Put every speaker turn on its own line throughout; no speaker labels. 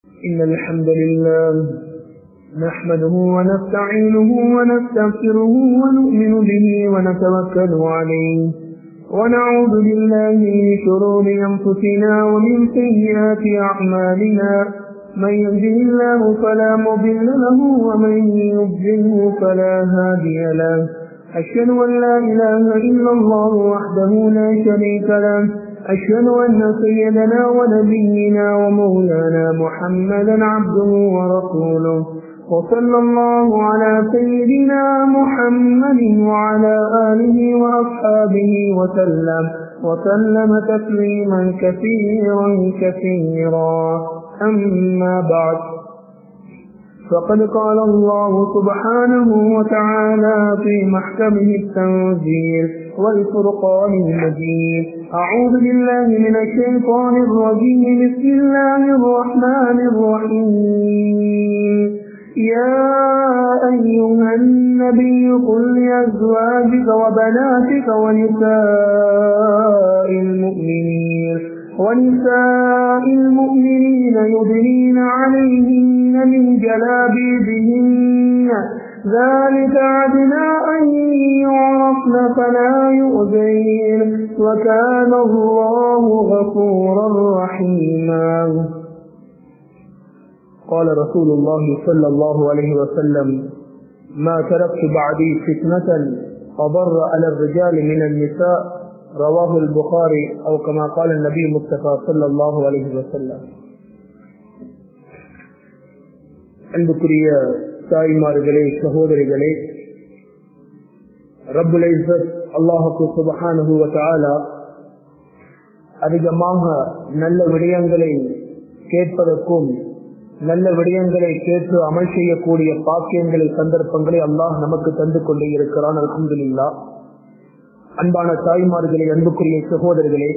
إن الحمد لله نحمده ونستعينه ونستغفره ونؤمن به ونتوكل عليه ونعوذ بالله من شرور أنفسنا ومن سيئات أعمالنا من يهده الله فلا مضل له ومن يضلله فلا هادي له أشهد أن لا إله إلا الله وحده لا شريك له أشهد أن سيدنا ونبينا ومولانا محمدا عبده ورسوله وصلى الله على سيدنا محمد وعلى آله وأصحابه وسلم وسلم تسليما كثيرا كثيرا أما بعد فقد قال الله سبحانه وتعالى في محكمه التنزيل والفرقان المجيد أعوذ بالله من الشيطان الرجيم بسم الله الرحمن الرحيم يا أيها النبي قل لأزواجك وبناتك ونساء المؤمنين ونساء المؤمنين يدنين عليهن من جلابيبهن ذلك عدنا أن يعرفن فلا يؤذين وكان الله غفورا رحيما قال رسول الله صلى الله عليه وسلم ما تركت بعدي فتنة أضر على الرجال من النساء رواه البخاري أو كما قال النبي مصطفى صلى الله عليه وسلم அன்புக்குரிய தாய்மார்களே சகோதரிகளே ரப்புல் இஸ்ஸத் அல்லாஹுக்கு சுபஹானஹு வ தஆலா அதிகமாக நல்ல விடயங்களை கேட்பதற்கும் நல்ல விடயங்களை கேட்டு அமல் செய்யக்கூடிய பாக்கியங்களை சந்தர்ப்பங்களை அல்லாஹ் நமக்கு தந்து கொண்டே இருக்கிறான் அல்ஹம்துலில்லாஹ் அன்பான தாய்மார்களே அன்புக்குரிய சகோதரர்களே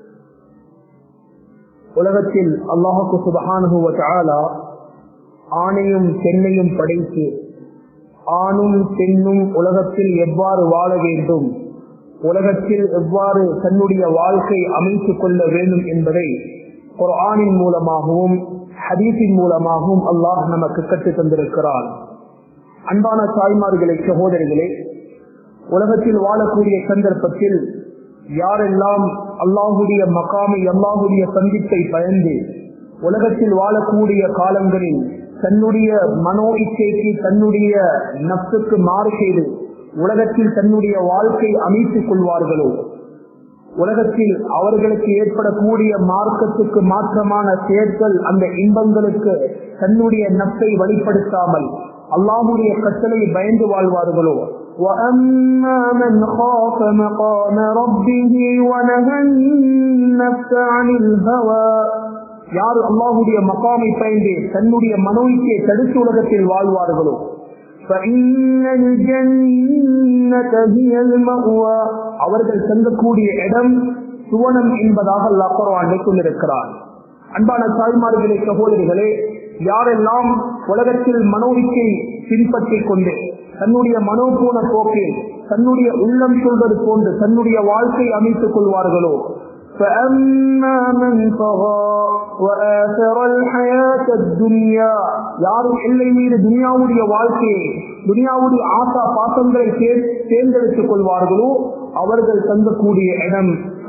உலகத்தில் அல்லாஹுக்கு சுபஹானஹு வ தஆலா ஆணையும் பெண்ணையும் படைத்து ஆணும் பெண்ணும் உலகத்தில் எவ்வாறு வாழ வேண்டும் உலகத்தில் எவ்வாறு தன்னுடைய வாழ்க்கை அமைத்துக் கொள்ள வேண்டும் என்பதை ஒரு ஆணின் மூலமாகவும் ஹதீஸின் மூலமாகவும் அல்லாஹ் நமக்கு கற்றுத் தந்திருக்கிறான் அன்பான தாய்மார்களே சகோதரிகளே உலகத்தில் வாழக்கூடிய சந்தர்ப்பத்தில் யாரெல்லாம் அல்லாஹுடைய மகாமை அல்லாஹுடைய சந்திப்பை பயந்து உலகத்தில் வாழக்கூடிய காலங்களில் தன்னுடைய மனோ இச்சைக்கு தன்னுடைய நப்சுக்கு மாறு செய்து உலகத்தில் தன்னுடைய வாழ்க்கை அமைத்துக் கொள்வார்களோ உலகத்தில் அவர்களுக்கு ஏற்படக்கூடிய மார்க்கத்துக்கு மாற்றமான செயற்கள் அந்த இன்பங்களுக்கு தன்னுடைய நப்பை வழிப்படுத்தாமல் அல்லாஹுடைய கட்டளை பயந்து வாழ்வார்களோ
وأما من خاف مقام ربه ونهى النفس عن الهوى
யார் அல்லாஹுடைய மகாமை பயந்து தன்னுடைய மனோய்க்கை தடுத்து உலகத்தில் வாழ்வார்களோ
فإن الجنة هي المأوى
அவர்கள் செல்லக்கூடிய இடம் சுவனம் என்பதாக அல்லாஹ் குர்ஆனிலே சொல்லியிருக்கிறார் அன்பான தாய்மார்களே சகோதரிகளே யாரெல்லாம் உலகத்தில் மனோவிக்கை பின்பற்றிக் கொண்டு தன்னுடைய மனோபூன போக்கில் தன்னுடைய உள்ளம் சொல்வது போன்று தன்னுடைய வாழ்க்கை அமைத்துக் கொள்வார்களோ
فأما من طغى وآثر الحياة الدنيا
யாரும் எல்லை மீது துனியாவுடைய வாழ்க்கையை துனியாவுடைய ஆசா பாசங்களை தேர்ந்தெடுத்துக் கொள்வார்களோ அவர்கள் தங்கக்கூடிய இடம்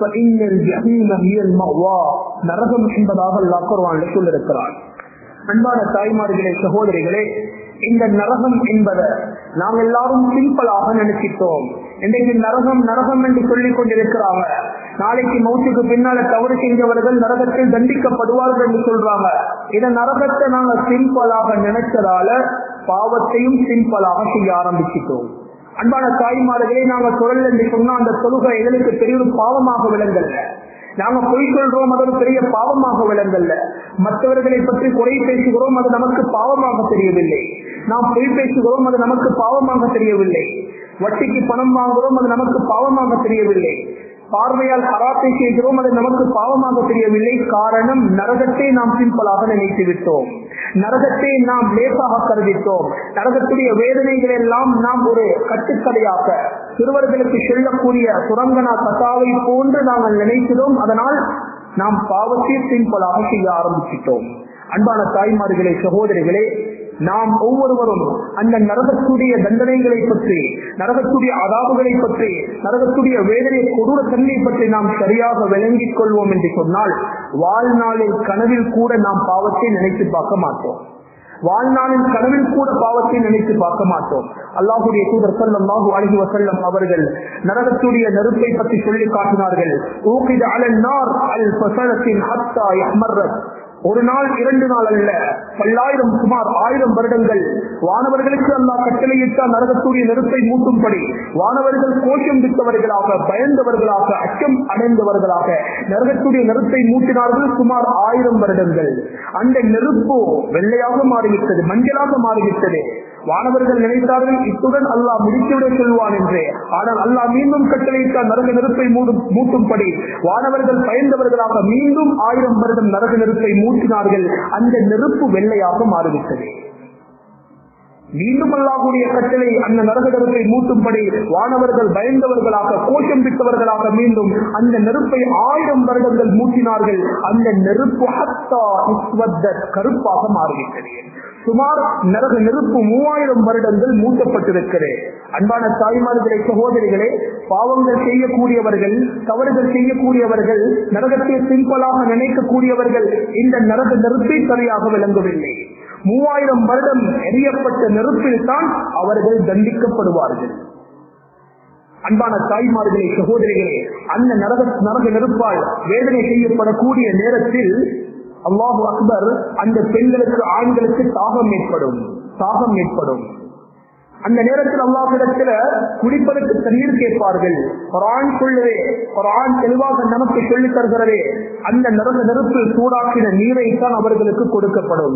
நரகம் என்பதாக அல்லாக்குர்வான் சொல்லிருக்கிறார் அன்பான தாய்மார்களே சகோதரிகளே இந்த நரகம் என்பதை நாம் எல்லாரும் சிம்பிளாக நினைச்சிட்டோம் இன்றைக்கு நரகம் நரகம் என்று சொல்லிக் கொண்டிருக்கிறாங்க நாளைக்கு மௌத்துக்கு பின்னால தவறு செஞ்சவர்கள் நரகத்தில் தண்டிக்கப்படுவார்கள் என்று சொல்றாங்க இந்த நரகத்தை நாங்க சிம்பிளாக நினைச்சதால பாவத்தையும் சிம்பிளாக செய்ய ஆரம்பிச்சிட்டோம் அன்பான தாய்மார்களே நாங்க குரல் என்று சொன்னா அந்த தொழுகை எங்களுக்கு பெரிய ஒரு பாவமாக விளங்கல்ல நாங்க பொய் சொல்றோம் அது ஒரு பெரிய பாவமாக விளங்கல்ல மற்றவர்களை பற்றி குறை பேசுகிறோம் அது நமக்கு பாவமாக தெரியவில்லை நாம் பொய் பேசுகிறோம் அது நமக்கு பாவமாக தெரியவில்லை வட்டிக்கு பணம் வாங்குகிறோம் அது நமக்கு பாவமாக தெரியவில்லை பார்வையால் ஹராத்தை செய்கிறோம் அது நமக்கு பாவமாக தெரியவில்லை காரணம் நரகத்தை நாம் சிம்பிளாக நினைத்து விட்டோம் நரகத்தை நாம் லேசாக கருதித்தோம் நரகத்துடைய வேதனைகள் எல்லாம் நாம் ஒரு கட்டுக்கதையாக சிறுவர்களுக்கு சொல்லக்கூடிய சுரங்கனா கதாவை போன்று நாங்கள் நினைக்கிறோம் அதனால் நாம் பாவத்தை சிம்பிளாக செய்ய ஆரம்பிச்சிட்டோம் அன்பான தாய்மார்களே சகோதரிகளே நாம் ஒவ்வொருவரும் அந்த நரகத்துடைய தண்டனைகளை பற்றி நரகத்துடைய அதாபுகளை பற்றி நரகத்துடைய வேதனை கொடூர தன்மை பற்றி நாம் சரியாக விளங்கிக் கொள்வோம் என்று சொன்னால் வாழ்நாளில் கனவில் கூட நாம் பாவத்தை நினைத்து பார்க்க மாட்டோம் வாழ்நாளில் கனவில் கூட பாவத்தை நினைத்து பார்க்க மாட்டோம் அல்லாஹுடைய தூதர் சல்லாஹு அழகி வசல்லம் அவர்கள் நரகத்துடைய நெருப்பை பற்றி சொல்லி காட்டினார்கள் ஊக்கித அலன்னார் அல் ஃபசலத்தின் ஹத்தா யஹ்மர்ரத் ஒரு நாள் இரண்டு நாள் அல்ல பல்லாயிரம் சுமார் ஆயிரம் வருடங்கள் வானவர்களுக்கு அல்லா கட்டளையிட்டால் நரகத்துடைய நெருப்பை மூட்டும்படி வானவர்கள் கோஷம் விட்டவர்களாக பயந்தவர்களாக அச்சம் அடைந்தவர்களாக நரகத்துடைய நெருப்பை மூட்டினார்கள் சுமார் ஆயிரம் வருடங்கள் அந்த நெருப்பு வெள்ளையாக மாறிவிட்டது மஞ்சளாக மாறிவிட்டது வானவர்கள் நினைத்தார்கள் இத்துடன் அல்லாஹ் முடித்துவிட சொல்வான் என்று ஆனால் அல்லாஹ் மீண்டும் கட்டளையிட்டால் நரக நெருப்பை மூடும் மூட்டும்படி வானவர்கள் பயந்தவர்களாக மீண்டும் ஆயிரம் வருடம் நரக நெருப்பை மூட்டினார்கள் அந்த நெருப்பு வெள்ளையாக மாறிவிட்டது மீண்டும் அல்லாஹுடைய கட்டளை அந்த நரக நெருப்பை மூட்டும்படி வானவர்கள் பயந்தவர்களாக கோஷம் விட்டவர்களாக மீண்டும் அந்த நெருப்பை ஆயிரம் வருடங்கள் மூட்டினார்கள் அந்த நெருப்பு ஹத்தா கருப்பாக மாறிவிட்டது சுமார் நரக நெருப்பு மூவாயிரம் வருடங்கள் மூட்டப்பட்டிருக்கிறது அன்பான தாய்மார்களே சகோதரிகளே பாவங்கள் செய்யக்கூடியவர்கள் தவறுகள் செய்யக்கூடியவர்கள் நரகத்தை சிம்பிளாக நினைக்கக்கூடியவர்கள் இந்த நரக நெருப்பை சரியாக விளங்கவில்லை மூவாயிரம் வருடம் எரியப்பட்ட நெருப்பில் தான் அவர்கள் தண்டிக்கப்படுவார்கள் அன்பான தாய்மார்களே சகோதரிகளே அந்த நரக நரக நெருப்பால் வேதனை செய்யப்படக்கூடிய நேரத்தில் அல்லாஹு அக்பர் அந்த பெண்களுக்கு ஆண்களுக்கு தாகம் ஏற்படும் தாகம் ஏற்படும் அந்த நேரத்தில் அல்லாஹிடத்துல குடிப்பதற்கு தண்ணீர் கேட்பார்கள் குரான் சொல்லுவே குரான் தெளிவாக நமக்கு சொல்லி தருகிறதே அந்த நரக நெருப்பில் சூடாக்கின நீரை தான் அவர்களுக்கு கொடுக்கப்படும்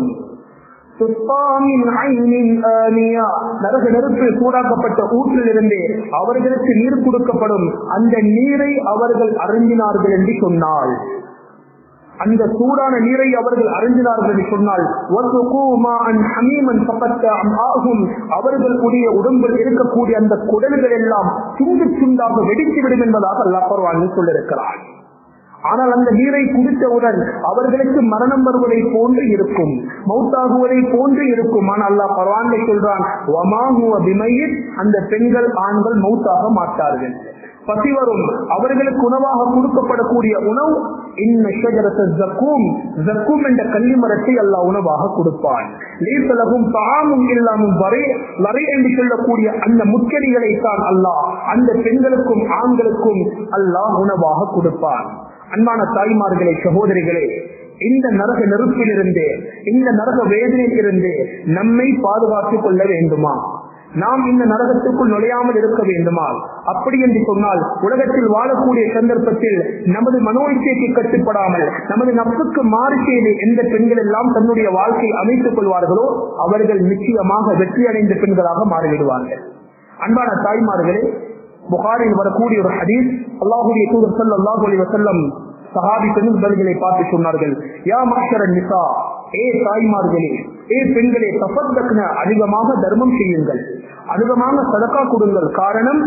நரக நெருப்பில் சூடாக்கப்பட்ட ஊற்றிலிருந்து அவர்களுக்கு நீர் கொடுக்கப்படும் அந்த நீரை அவர்கள் அருந்தினார்கள் என்று சொன்னால் அந்த சூடான நீரை அவர்கள் அறிந்தினார்கள் என்று சொன்னால் அவர்களுடைய உடம்பில் இருக்கக்கூடிய அந்த குடல்கள் எல்லாம் துண்டு துண்டாக வெடித்துவிடும் என்பதாக அல்லா பரவான்னு சொல்லிருக்கிறார் ஆனால் அந்த நீரை குடித்தவுடன் அவர்களுக்கு மரணம் வருவதை போன்று இருக்கும் மௌத்தாகுவதை போன்று இருக்கும் ஆனால் அல்லா பரவான்மை சொல்றான் அந்த பெண்கள் ஆண்கள் மௌத்தாக மாட்டார்கள் பசி வரும் அவர்களுக்கு உணவாக கொடுக்கப்படக்கூடிய உணவு ஜக்கும் என்ற கள்ளி மரத்தை அல்லா உணவாக கொடுப்பான் லீசலகும் தாமும் இல்லாமல் வரை வரை என்று சொல்லக்கூடிய அந்த முச்செடிகளை தான் அல்லாஹ் அந்த பெண்களுக்கும் ஆண்களுக்கும் அல்லாஹ் உணவாக கொடுப்பான் அன்பான தாய்மார்களே சகோதரிகளே இந்த நரக நெருப்பிலிருந்து இந்த நரக வேதனையில் இருந்து நம்மை பாதுகாத்துக் கொள்ள வேண்டுமா நாம் இந்த நரகத்துக்குள் நுழையாமல் இருக்க வேண்டுமா அப்படி என்று சொன்னால் உலகத்தில் வாழக்கூடிய சந்தர்ப்பத்தில் நமது மனோயிச்சைக்கு கட்டுப்படாமல் நமது நப்புக்கு மாறு செய்து எந்த பெண்கள் எல்லாம் தன்னுடைய வாழ்க்கையை அமைத்துக் கொள்வார்களோ அவர்கள் நிச்சயமாக வெற்றி அடைந்த பெண்களாக மாறிவிடுவார்கள் அன்பான தாய்மார்களே புகாரில் வரக்கூடிய ஒரு ஹதீஸ் அல்லாஹுடைய தூதர் சொல் அல்லாஹு அலி வசல்லம் சஹாபி பெண்களை பார்த்து சொன்னார்கள் யா மாஷர நிசா ஏ தாய்மார்களே ஏ பெண்களே தப்பத்தக்ன அதிகமாக தர்மம் செய்யுங்கள் அதிகமாக சதக்கா கொடுங்கள் காரணம்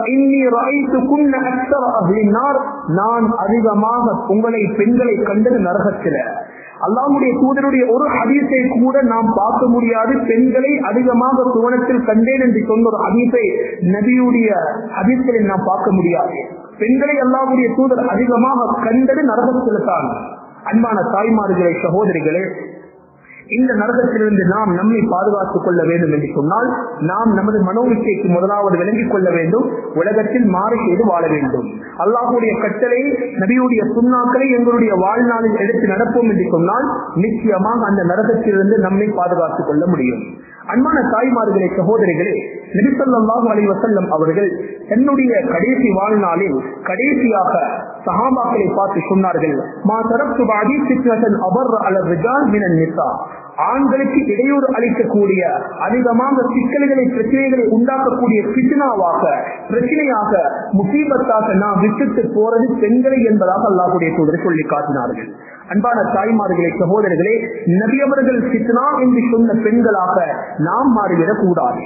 நான் அதிகமாக உங்களை பெண்களை கண்டது நரகத்தில அல்லாமுடைய தூதருடைய ஒரு ஹதீஸை கூட நாம் பார்க்க முடியாது பெண்களை அதிகமாக சுவனத்தில் கண்டேன் என்று சொன்ன ஒரு ஹதீஸை நபியுடைய ஹதீஸ்களில் நாம் பார்க்க முடியாது பெண்களை அல்லாவுடைய தூதர் அதிகமாக கண்டது நரகத்தில் தான் அன்பான தாய்மார்களே சகோதரிகளே இந்த நரகத்திலிருந்து நாம் நம்மை பாதுகாத்துக் கொள்ள வேண்டும் என்று சொன்னால் நாம் நமது மனோவிச்சைக்கு முதலாவது விளங்கிக் கொள்ள வேண்டும் உலகத்தில் மாறு செய்து வாழ வேண்டும் அல்லாஹுடைய கட்டளை நபியுடைய சுண்ணாக்களை எங்களுடைய வாழ்நாளில் எடுத்து நடப்போம் என்று சொன்னால் நிச்சயமாக அந்த நரகத்திலிருந்து நம்மை பாதுகாத்துக் கொள்ள முடியும் அன்பான தாய்மார்களே சகோதரிகளே நபிசல்லாஹு அலி வசல்லம் அவர்கள் தன்னுடைய கடைசி வாழ்நாளில் கடைசியாக சஹாபாக்களை பார்த்து சொன்னார்கள் மா தரப்பு பாதி சிற்றன் அபர் அலர் ரிஜால் மினன் நிசா ஆண்களுக்கு இடையூறு அளிக்கக்கூடிய அதிகமாக சிக்கல்களை பிரச்சனைகளை உண்டாக்கக்கூடிய பிசினாவாக பிரச்சனையாக முசீபத்தாக நாம் விட்டுட்டு போறது பெண்களை என்பதாக அல்லாஹுடைய தூதர் சொல்லி காட்டினார்கள் அன்பான தாய்மார்களே சகோதரர்களே நபியவர்கள் சித்னா என்று சொன்ன பெண்களாக நாம் மாறிவிடக் கூடாது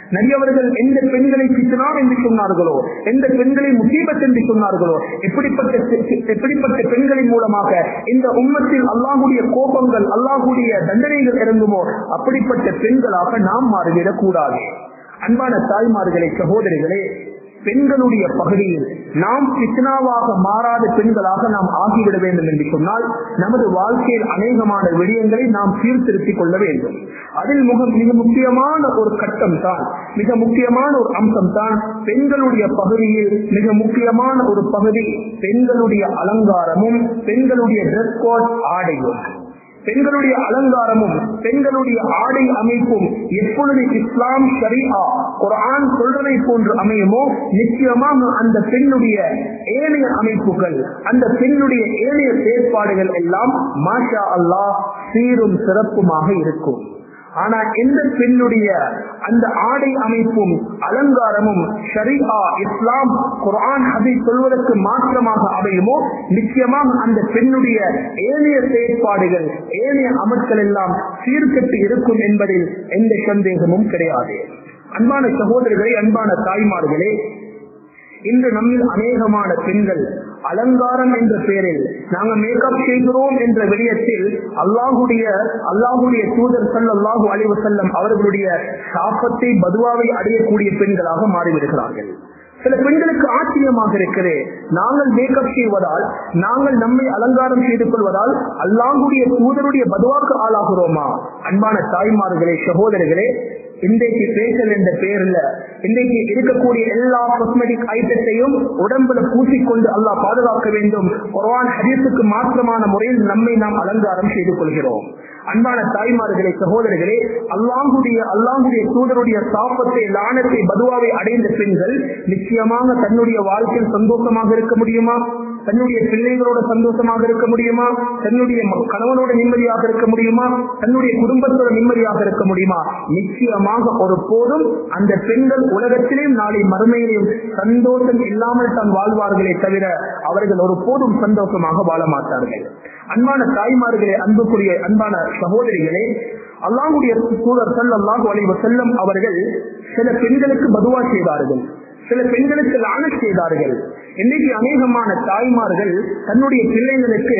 நபியவர்கள் எந்த பெண்களை பித்னா என்று சொன்னார்களோ எந்த பெண்களை முசீபத் என்று சொன்னார்களோ எப்படிப்பட்ட எப்படிப்பட்ட பெண்களின் மூலமாக இந்த உம்மத்தில் அல்லாஹுடைய கோபங்கள் அல்லாஹுடைய தண்டனைகள் இறங்குமோ அப்படிப்பட்ட பெண்களாக நாம் மாறிவிடக் கூடாது அன்பான தாய்மார்களே சகோதரிகளே பெண்களுடைய பகுதியில் நாம் பித்னாவாக மாறாத பெண்களாக நாம் ஆகிவிட வேண்டும் என்று சொன்னால் நமது வாழ்க்கையில் அநேகமான விடயங்களை நாம் சீர்திருத்திக் கொள்ள வேண்டும் அதில் முக மிக முக்கியமான ஒரு கட்டம் தான் மிக முக்கியமான ஒரு அம்சம் தான் பெண்களுடைய பகுதியில் மிக முக்கியமான ஒரு பகுதி பெண்களுடைய அலங்காரமும் பெண்களுடைய ட்ரெஸ் கோட் ஆடையும் பெண்களுடைய அலங்காரமும் பெண்களுடைய ஆடை அமைப்பும் எப்பொழுது இஸ்லாம் ஷரியா குரான் சொல்றதை போன்று அமையுமோ நிச்சயமாக அந்த பெண்ணுடைய ஏனைய அமைப்புகள் அந்த பெண்ணுடைய ஏனைய செயற்பாடுகள் எல்லாம் மாஷா அல்லாஹ் சீரும் சிறப்புமாக இருக்கும் ஆனா எந்த பெண்ணுடைய அந்த ஆடை அமைப்பும் அலங்காரமும் ஷரியா இஸ்லாம் குரான் அதை சொல்வதற்கு மாற்றமாக அமையுமோ நிச்சயமாக அந்த பெண்ணுடைய ஏனைய செயற்பாடுகள் ஏனைய அமல்கள் எல்லாம் சீர்கட்டு இருக்கும் என்பதில் எந்த சந்தேகமும் கிடையாது அன்பான சகோதரர்களே அன்பான தாய்மார்களே இன்று நம்மில் அநேகமான பெண்கள் அலங்காரம் என்ற பெயரில் நாங்கள் மேக்கப் செய்கிறோம் என்ற விடயத்தில் அல்லாஹுடைய அல்லாஹுடைய தூதர் சல்லாஹூ அலைவு செல்லம் அவர்களுடைய சாப்பத்தை பதுவாவை அடையக்கூடிய பெண்களாக மாறிவிடுகிறார்கள் சில பெண்களுக்கு ஆச்சரியமாக இருக்கிறது நாங்கள் மேக்கப் செய்வதால் நாங்கள் நம்மை அலங்காரம் செய்து கொள்வதால் அல்லாஹுடைய தூதருடைய பதுவாக்கு ஆளாகிறோமா அன்பான தாய்மார்களே சகோதரர்களே இன்றைக்கு பேசல் என்ற பெயர்ல இன்றைக்கு இருக்கக்கூடிய எல்லா காஸ்மெட்டிக் ஐட்டத்தையும் உடம்புல பூசிக்கொண்டு அல்லாஹ் பாதுகாக்க வேண்டும் குர்ஆன் ஹதீஸுக்கு மாற்றமான முறையில் நம்மை நாம் அலங்காரம் செய்து கொள்கிறோம் அன்பான தாய்மார்களே சகோதரர்களே அல்லாஹுடைய அல்லாஹுடைய தூதருடைய சாப்பத்தை லானத்தை பதுவாவை அடைந்த பெண்கள் நிச்சயமாக தன்னுடைய வாழ்க்கையில் சந்தோஷமாக இருக்க முடியுமா தன்னுடைய பிள்ளைகளோட சந்தோஷமாக இருக்க முடியுமா தன்னுடைய கணவனோட நிம்மதியாக இருக்க முடியுமா தன்னுடைய குடும்பத்தோட நிம்மதியாக இருக்க முடியுமா நிச்சயமாக ஒரு போதும் அந்த பெண்கள் உலகத்திலேயும் நாளை மறுமையிலையும் சந்தோஷம் இல்லாமல் தான் வாழ்வார்களே தவிர அவர்கள் ஒரு போதும் சந்தோஷமாக வாழ மாட்டார்கள் அன்பான தாய்மார்களே அன்புக்குரிய அன்பான சகோதரிகளே அல்லாஹுடைய தூதர் சல்லாஹு அலைவ செல்லம் அவர்கள் சில பெண்களுக்கு பதுவா செய்தார்கள் சில பெண்களுக்கு லான செய்தார்கள் இன்னைக்கு அநேகமான தாய்மார்கள் தன்னுடைய பிள்ளைகளுக்கு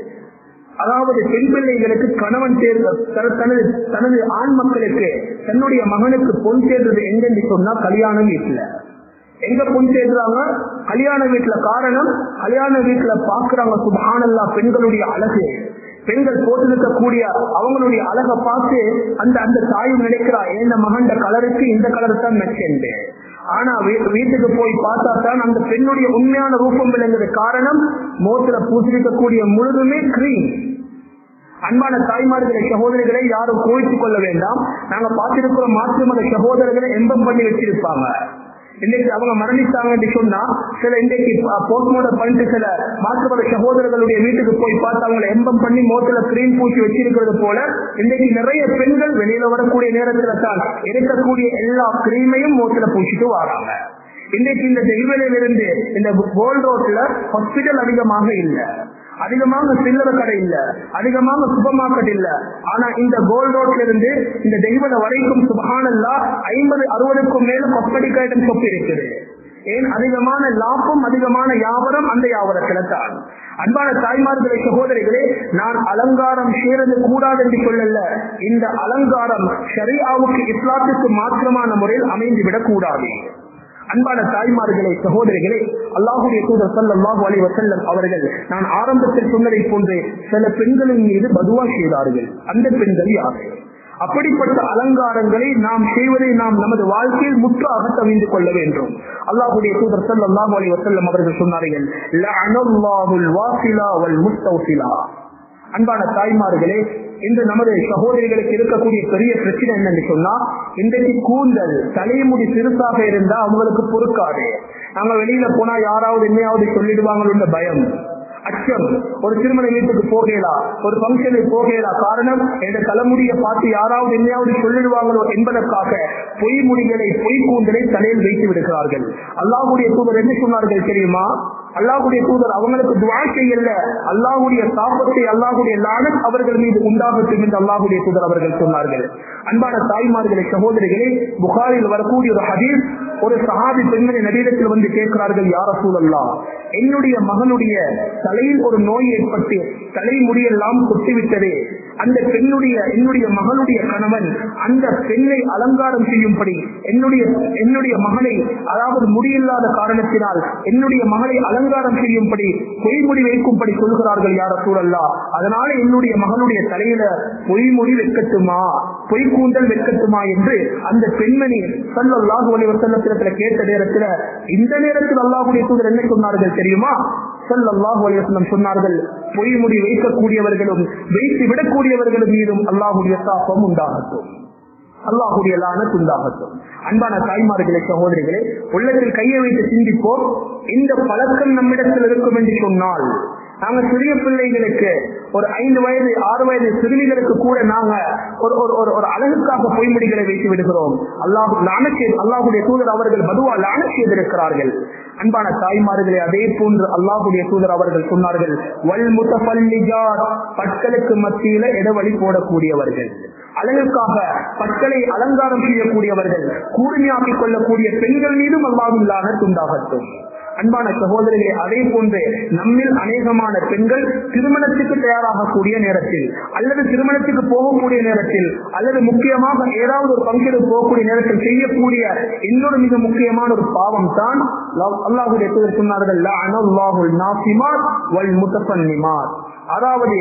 அதாவது பெண் பிள்ளைகளுக்கு கணவன் சேர்ந்த தனது தனது ஆண் மக்களுக்கு தன்னுடைய மகனுக்கு பொன் சேர்ந்தது எங்கன்னு சொன்னா கல்யாண வீட்டுல எங்க பொன் சேர்றாங்க கல்யாண வீட்டுல காரணம் கல்யாண வீட்டுல பாக்குறாங்க சுபானல்லா பெண்களுடைய அழகு பெண்கள் போட்டிருக்கக்கூடிய அவங்களுடைய அழகை பார்த்து அந்த அந்த தாயும் நினைக்கிறா இந்த மகண்ட கலருக்கு இந்த கலர் தான் மெச்சேன் ஆனா வீட்டுக்கு போய் பார்த்தா தான் அந்த பெண்ணுடைய உண்மையான ரூபம் விளங்குது காரணம் மோத்துல பூசிருக்கக்கூடிய முழுதுமே கிரீம் அன்பான தாய்மார்களை சகோதரிகளை யாரும் கோவித்துக் கொள்ள வேண்டாம் நாங்க பார்த்திருக்கிற மாற்று மத சகோதரர்களை எம்பம் பண்ணி வச்சிருப்பாங்க இன்னைக்கு அவங்க மரணித்தாங்க சொன்னா சில இன்றைக்கு போஸ்ட்மார்டம் பண்ணிட்டு சில மாற்றுமத சகோதரர்களுடைய வீட்டுக்கு போய் பார்த்து அவங்களை எம்பம் பண்ணி மோட்டில கிரீம் பூசி வச்சிருக்கிறது போல இன்றைக்கு நிறைய பெண்கள் வெளியில வரக்கூடிய நேரத்துல தான் இருக்கக்கூடிய எல்லா கிரீமையும் மோட்டில பூசிட்டு வராங்க இன்றைக்கு இந்த தெய்வலிலிருந்து இந்த கோல்ட் ரோட்ல ஹாஸ்பிட்டல் அதிகமாக இல்லை அதிகமாக சில்லறை கடை இல்ல அதிகமாக சூப்பர் மார்க்கெட் இல்ல ஆனா இந்த கோல்ட் ரோட்ல இருந்து இந்த தெய்வத வரைக்கும் சுபகானல்லா ஐம்பது அறுபதுக்கும் மேல காஸ்மெட்டிக் ஐட்டம் ஷாப் இருக்குது ஏன் அதிகமான லாபம் அதிகமான யாவரம் அந்த யாவரத்துல தான் அன்பான தாய்மார்களை சகோதரிகளே நான் அலங்காரம் செய்யறது கூடாது என்று சொல்லல இந்த அலங்காரம் ஷரியாவுக்கு இஸ்லாத்துக்கு மாற்றமான முறையில் அமைந்துவிடக் கூடாது அன்பான தாய்மார்களே சகோதரிகளே அல்லாஹுடைய தூதர் சல்லாஹு அலி வசல்லம் அவர்கள் நான் ஆரம்பத்தில் சொன்னதை போன்று சில பெண்களின் மீது பதுவா செய்தார்கள் அந்த பெண்கள் யார் அப்படிப்பட்ட அலங்காரங்களை நாம் செய்வதை நாம் நமது வாழ்க்கையில் முற்றாக தவிந்து கொள்ள வேண்டும் அல்லாஹுடைய தூதர் சல்லாஹு அலி வசல்லம் அவர்கள் சொன்னார்கள் அன்பான தாய்மார்களே இன்று நமது சகோதரிகளுக்கு இருக்கக்கூடிய பெரிய பிரச்சனை என்னன்னு சொன்னா இன்றைக்கு கூந்தல் தலைமுடி சிறுசாக இருந்தா அவங்களுக்கு பொறுக்காது நாங்க வெளியில போனா யாராவது என்னையாவது சொல்லிடுவாங்களோட பயம் அச்சம் ஒரு திருமண வீட்டுக்கு போகலாம் ஒரு பங்கனுக்கு போகலாம் காரணம் என்ற தலைமுடியை பார்த்து யாராவது என்னையாவது சொல்லிடுவாங்களோ என்பதற்காக பொய் முடிகளை பொய் கூந்தலை தலையில் வைத்து விடுகிறார்கள் அல்லாஹுடைய தூதர் என்ன சொன்னார்கள் தெரியுமா அல்லாஹுடைய தூதர் அவங்களுக்கு துவா செய்யல அல்லாஹுடைய சாபத்தை அல்லாஹுடைய லானத் அவர்கள் மீது உண்டாகட்டும் என்று அல்லாஹுடைய தூதர் அவர்கள் சொன்னார்கள் அன்பான தாய்மார்களே சகோதரிகளே புகாரில் வரக்கூடிய ஒரு ஹதீஸ் ஒரு சஹாபி பெண்மணி நடிகத்தில் வந்து கேட்கிறார்கள் யார சூழல்லா என்னுடைய மகனுடைய தலையில் ஒரு நோய் ஏற்பட்டு தலைமுடியெல்லாம் கொட்டிவிட்டது அந்த பெண்ணுடைய என்னுடைய மகளுடைய கணவன் அந்த பெண்ணை அலங்காரம் செய்யும்படி என்னுடைய என்னுடைய மகனை அதாவது முடியில்லாத காரணத்தினால் என்னுடைய மகளை அலங்காரம் செய்யும்படி பொய்முடி வைக்கும்படி சொல்கிறார்கள் யார சூழல்லா அதனால என்னுடைய மகளுடைய தலையில பொய்முடி வைக்கட்டுமா பொய்க்கூந்தல் வைக்கட்டுமா என்று அந்த பெண்மணி சல்லாஹு அலி வசல்லத்திடத்துல கேட்ட நேரத்துல இந்த நேரத்தில் அல்லாஹுடைய தூதர் என்ன சொன்னார்கள் தெரியுமா சல்லாஹு அலி வசல்லம் சொன்னார்கள் பொய்முடி வைக்கக்கூடியவர்களும் வைத்து விடக்கூடியவர்களும் மீதும் அல்லாஹுடைய சாப்பம் உண்டாகட்டும் அல்லாஹுடைய லானத் உண்டாகட்டும் அன்பான தாய்மார்களே சகோதரிகளே உள்ளத்தில் கையை வைத்து சிந்திப்போம் இந்த பழக்கம் நம்மிடத்தில் இருக்கும் என்று சொன்னால் நாங்க சிறிய பிள்ளைகளுக்கு ஒரு ஐந்து வயது ஆறு வயது சிறுமிகளுக்கு கூட நாங்க ஒரு ஒரு ஒரு ஒரு அழகுக்காக பொய்மொழிகளை வைத்து விடுகிறோம் அல்லாஹு லானச்சே அல்லாஹுடைய தூதர் அவர்கள் மதுவா லான செய்திருக்கிறார்கள் அன்பான தாய்மார்களே அதே போன்று அல்லாஹுடைய தூதர் அவர்கள் சொன்னார்கள் வல் முத்தபல்லிஜார் பற்களுக்கு மத்தியில இடவழி போடக்கூடியவர்கள் அழகுக்காக பற்களை அலங்காரம் செய்யக்கூடியவர்கள் கூர்மையாக்கிக் கொள்ளக்கூடிய பெண்கள் மீதும் அல்லாஹும் லானத் உண்டாகட்டும் அன்பான சகோதரிகளே அதே போன்று நம்மில் அநேகமான பெண்கள் திருமணத்துக்கு தயாராகக்கூடிய நேரத்தில் அல்லது திருமணத்துக்கு போகக்கூடிய நேரத்தில் அல்லது முக்கியமாக ஏதாவது ஒரு பங்கிற்கு போகக்கூடிய நேரத்தில் செய்யக்கூடிய இன்னொரு மிக முக்கியமான ஒரு பாவம் தான் அல்லாஹுடைய தூதர் சொன்னார்கள் அதாவது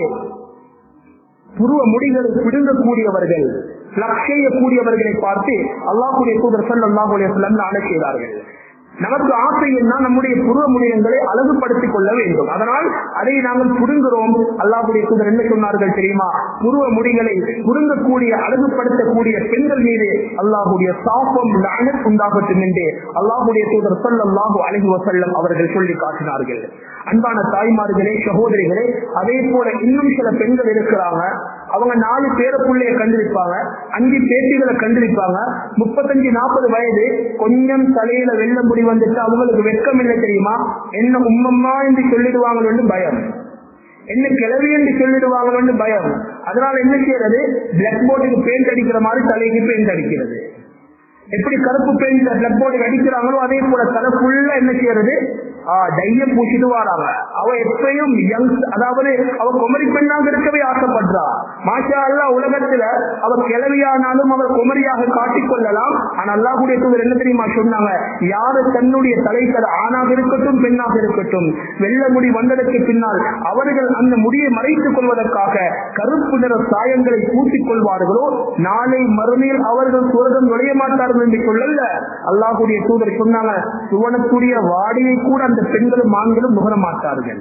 புருவ முடிகளை பிடுங்கக்கூடியவர்கள் செய்யக்கூடியவர்களை பார்த்து அல்லாஹுடைய தூதர் சொல் அல்லாஹுடைய சொல்ல செய்தார்கள் நமக்கு ஆசை என்ன நம்முடைய புருவ முடியங்களை அழகுபடுத்திக் கொள்ள வேண்டும் அதனால் அதை நாங்கள் புடுங்குறோம் அல்லாஹுடைய தூதர் என்ன சொன்னார்கள் தெரியுமா புருவ முடிகளை புடுங்கக்கூடிய அழகுபடுத்தக்கூடிய பெண்கள் மீது அல்லாஹுடைய சாப்பம் லானத் உண்டாகட்டும் என்று அல்லாஹுடைய தூதர் சொல்லல்லாஹு அழகு வசல்லம் அவர்கள் சொல்லி காட்டினார்கள் அன்பான தாய்மார்களே சகோதரிகளே அதே போல இன்னும் சில பெண்கள் இருக்கிறாங்க அவங்க நாலு பேர பிள்ளைய கண்டிருப்பாங்க அஞ்சு பேட்டிகளை கண்டிருப்பாங்க முப்பத்தஞ்சு நாற்பது வயது கொஞ்சம் தலையில வெள்ள முடி வந்துட்டு அவங்களுக்கு வெட்கம் இல்லை தெரியுமா என்ன உம்மம்மா என்று சொல்லிடுவாங்களோன்னு பயம் என்ன கிளவி என்று சொல்லிடுவாங்களோன்னு பயம் அதனால என்ன செய்யறது பிளாக் போர்டுக்கு பெயிண்ட் அடிக்கிற மாதிரி தலைக்கு பெயிண்ட் அடிக்கிறது எப்படி கருப்பு பெயிண்ட் பிளாக் போர்டுக்கு அடிக்கிறாங்களோ அதே போல தலை ஃபுல்லா என்ன செய்யறது டைய பூசிட்டு வராங்க அவ எப்பயும் யங் அதாவது அவ குமரி பெண்ணாக இருக்கவே ஆசைப்படுறா மாஷா அல்லா உலகத்துல அவ கிளவியானாலும் அவர் குமரியாக காட்டிக் கொள்ளலாம் ஆனா அல்லாஹுடைய தூதர் என்ன தெரியுமா சொன்னாங்க யாரு தன்னுடைய தலைத்தர் ஆணாக இருக்கட்டும் பெண்ணாக இருக்கட்டும் வெள்ள முடி வந்ததற்கு பின்னால் அவர்கள் அந்த முடியை மறைத்துக் கொள்வதற்காக கருப்பு நிற சாயங்களை பூசிக் கொள்வார்களோ நாளை மறுமையில் அவர்கள் சுரதம் நுழைய மாட்டார்கள் என்று சொல்லல அல்லாஹுடைய தூதர் சொன்னாங்க சுவனக்கூடிய வாடியை கூட அந்த பெண்களும் ஆண்களும் நுகர மாட்டார்கள்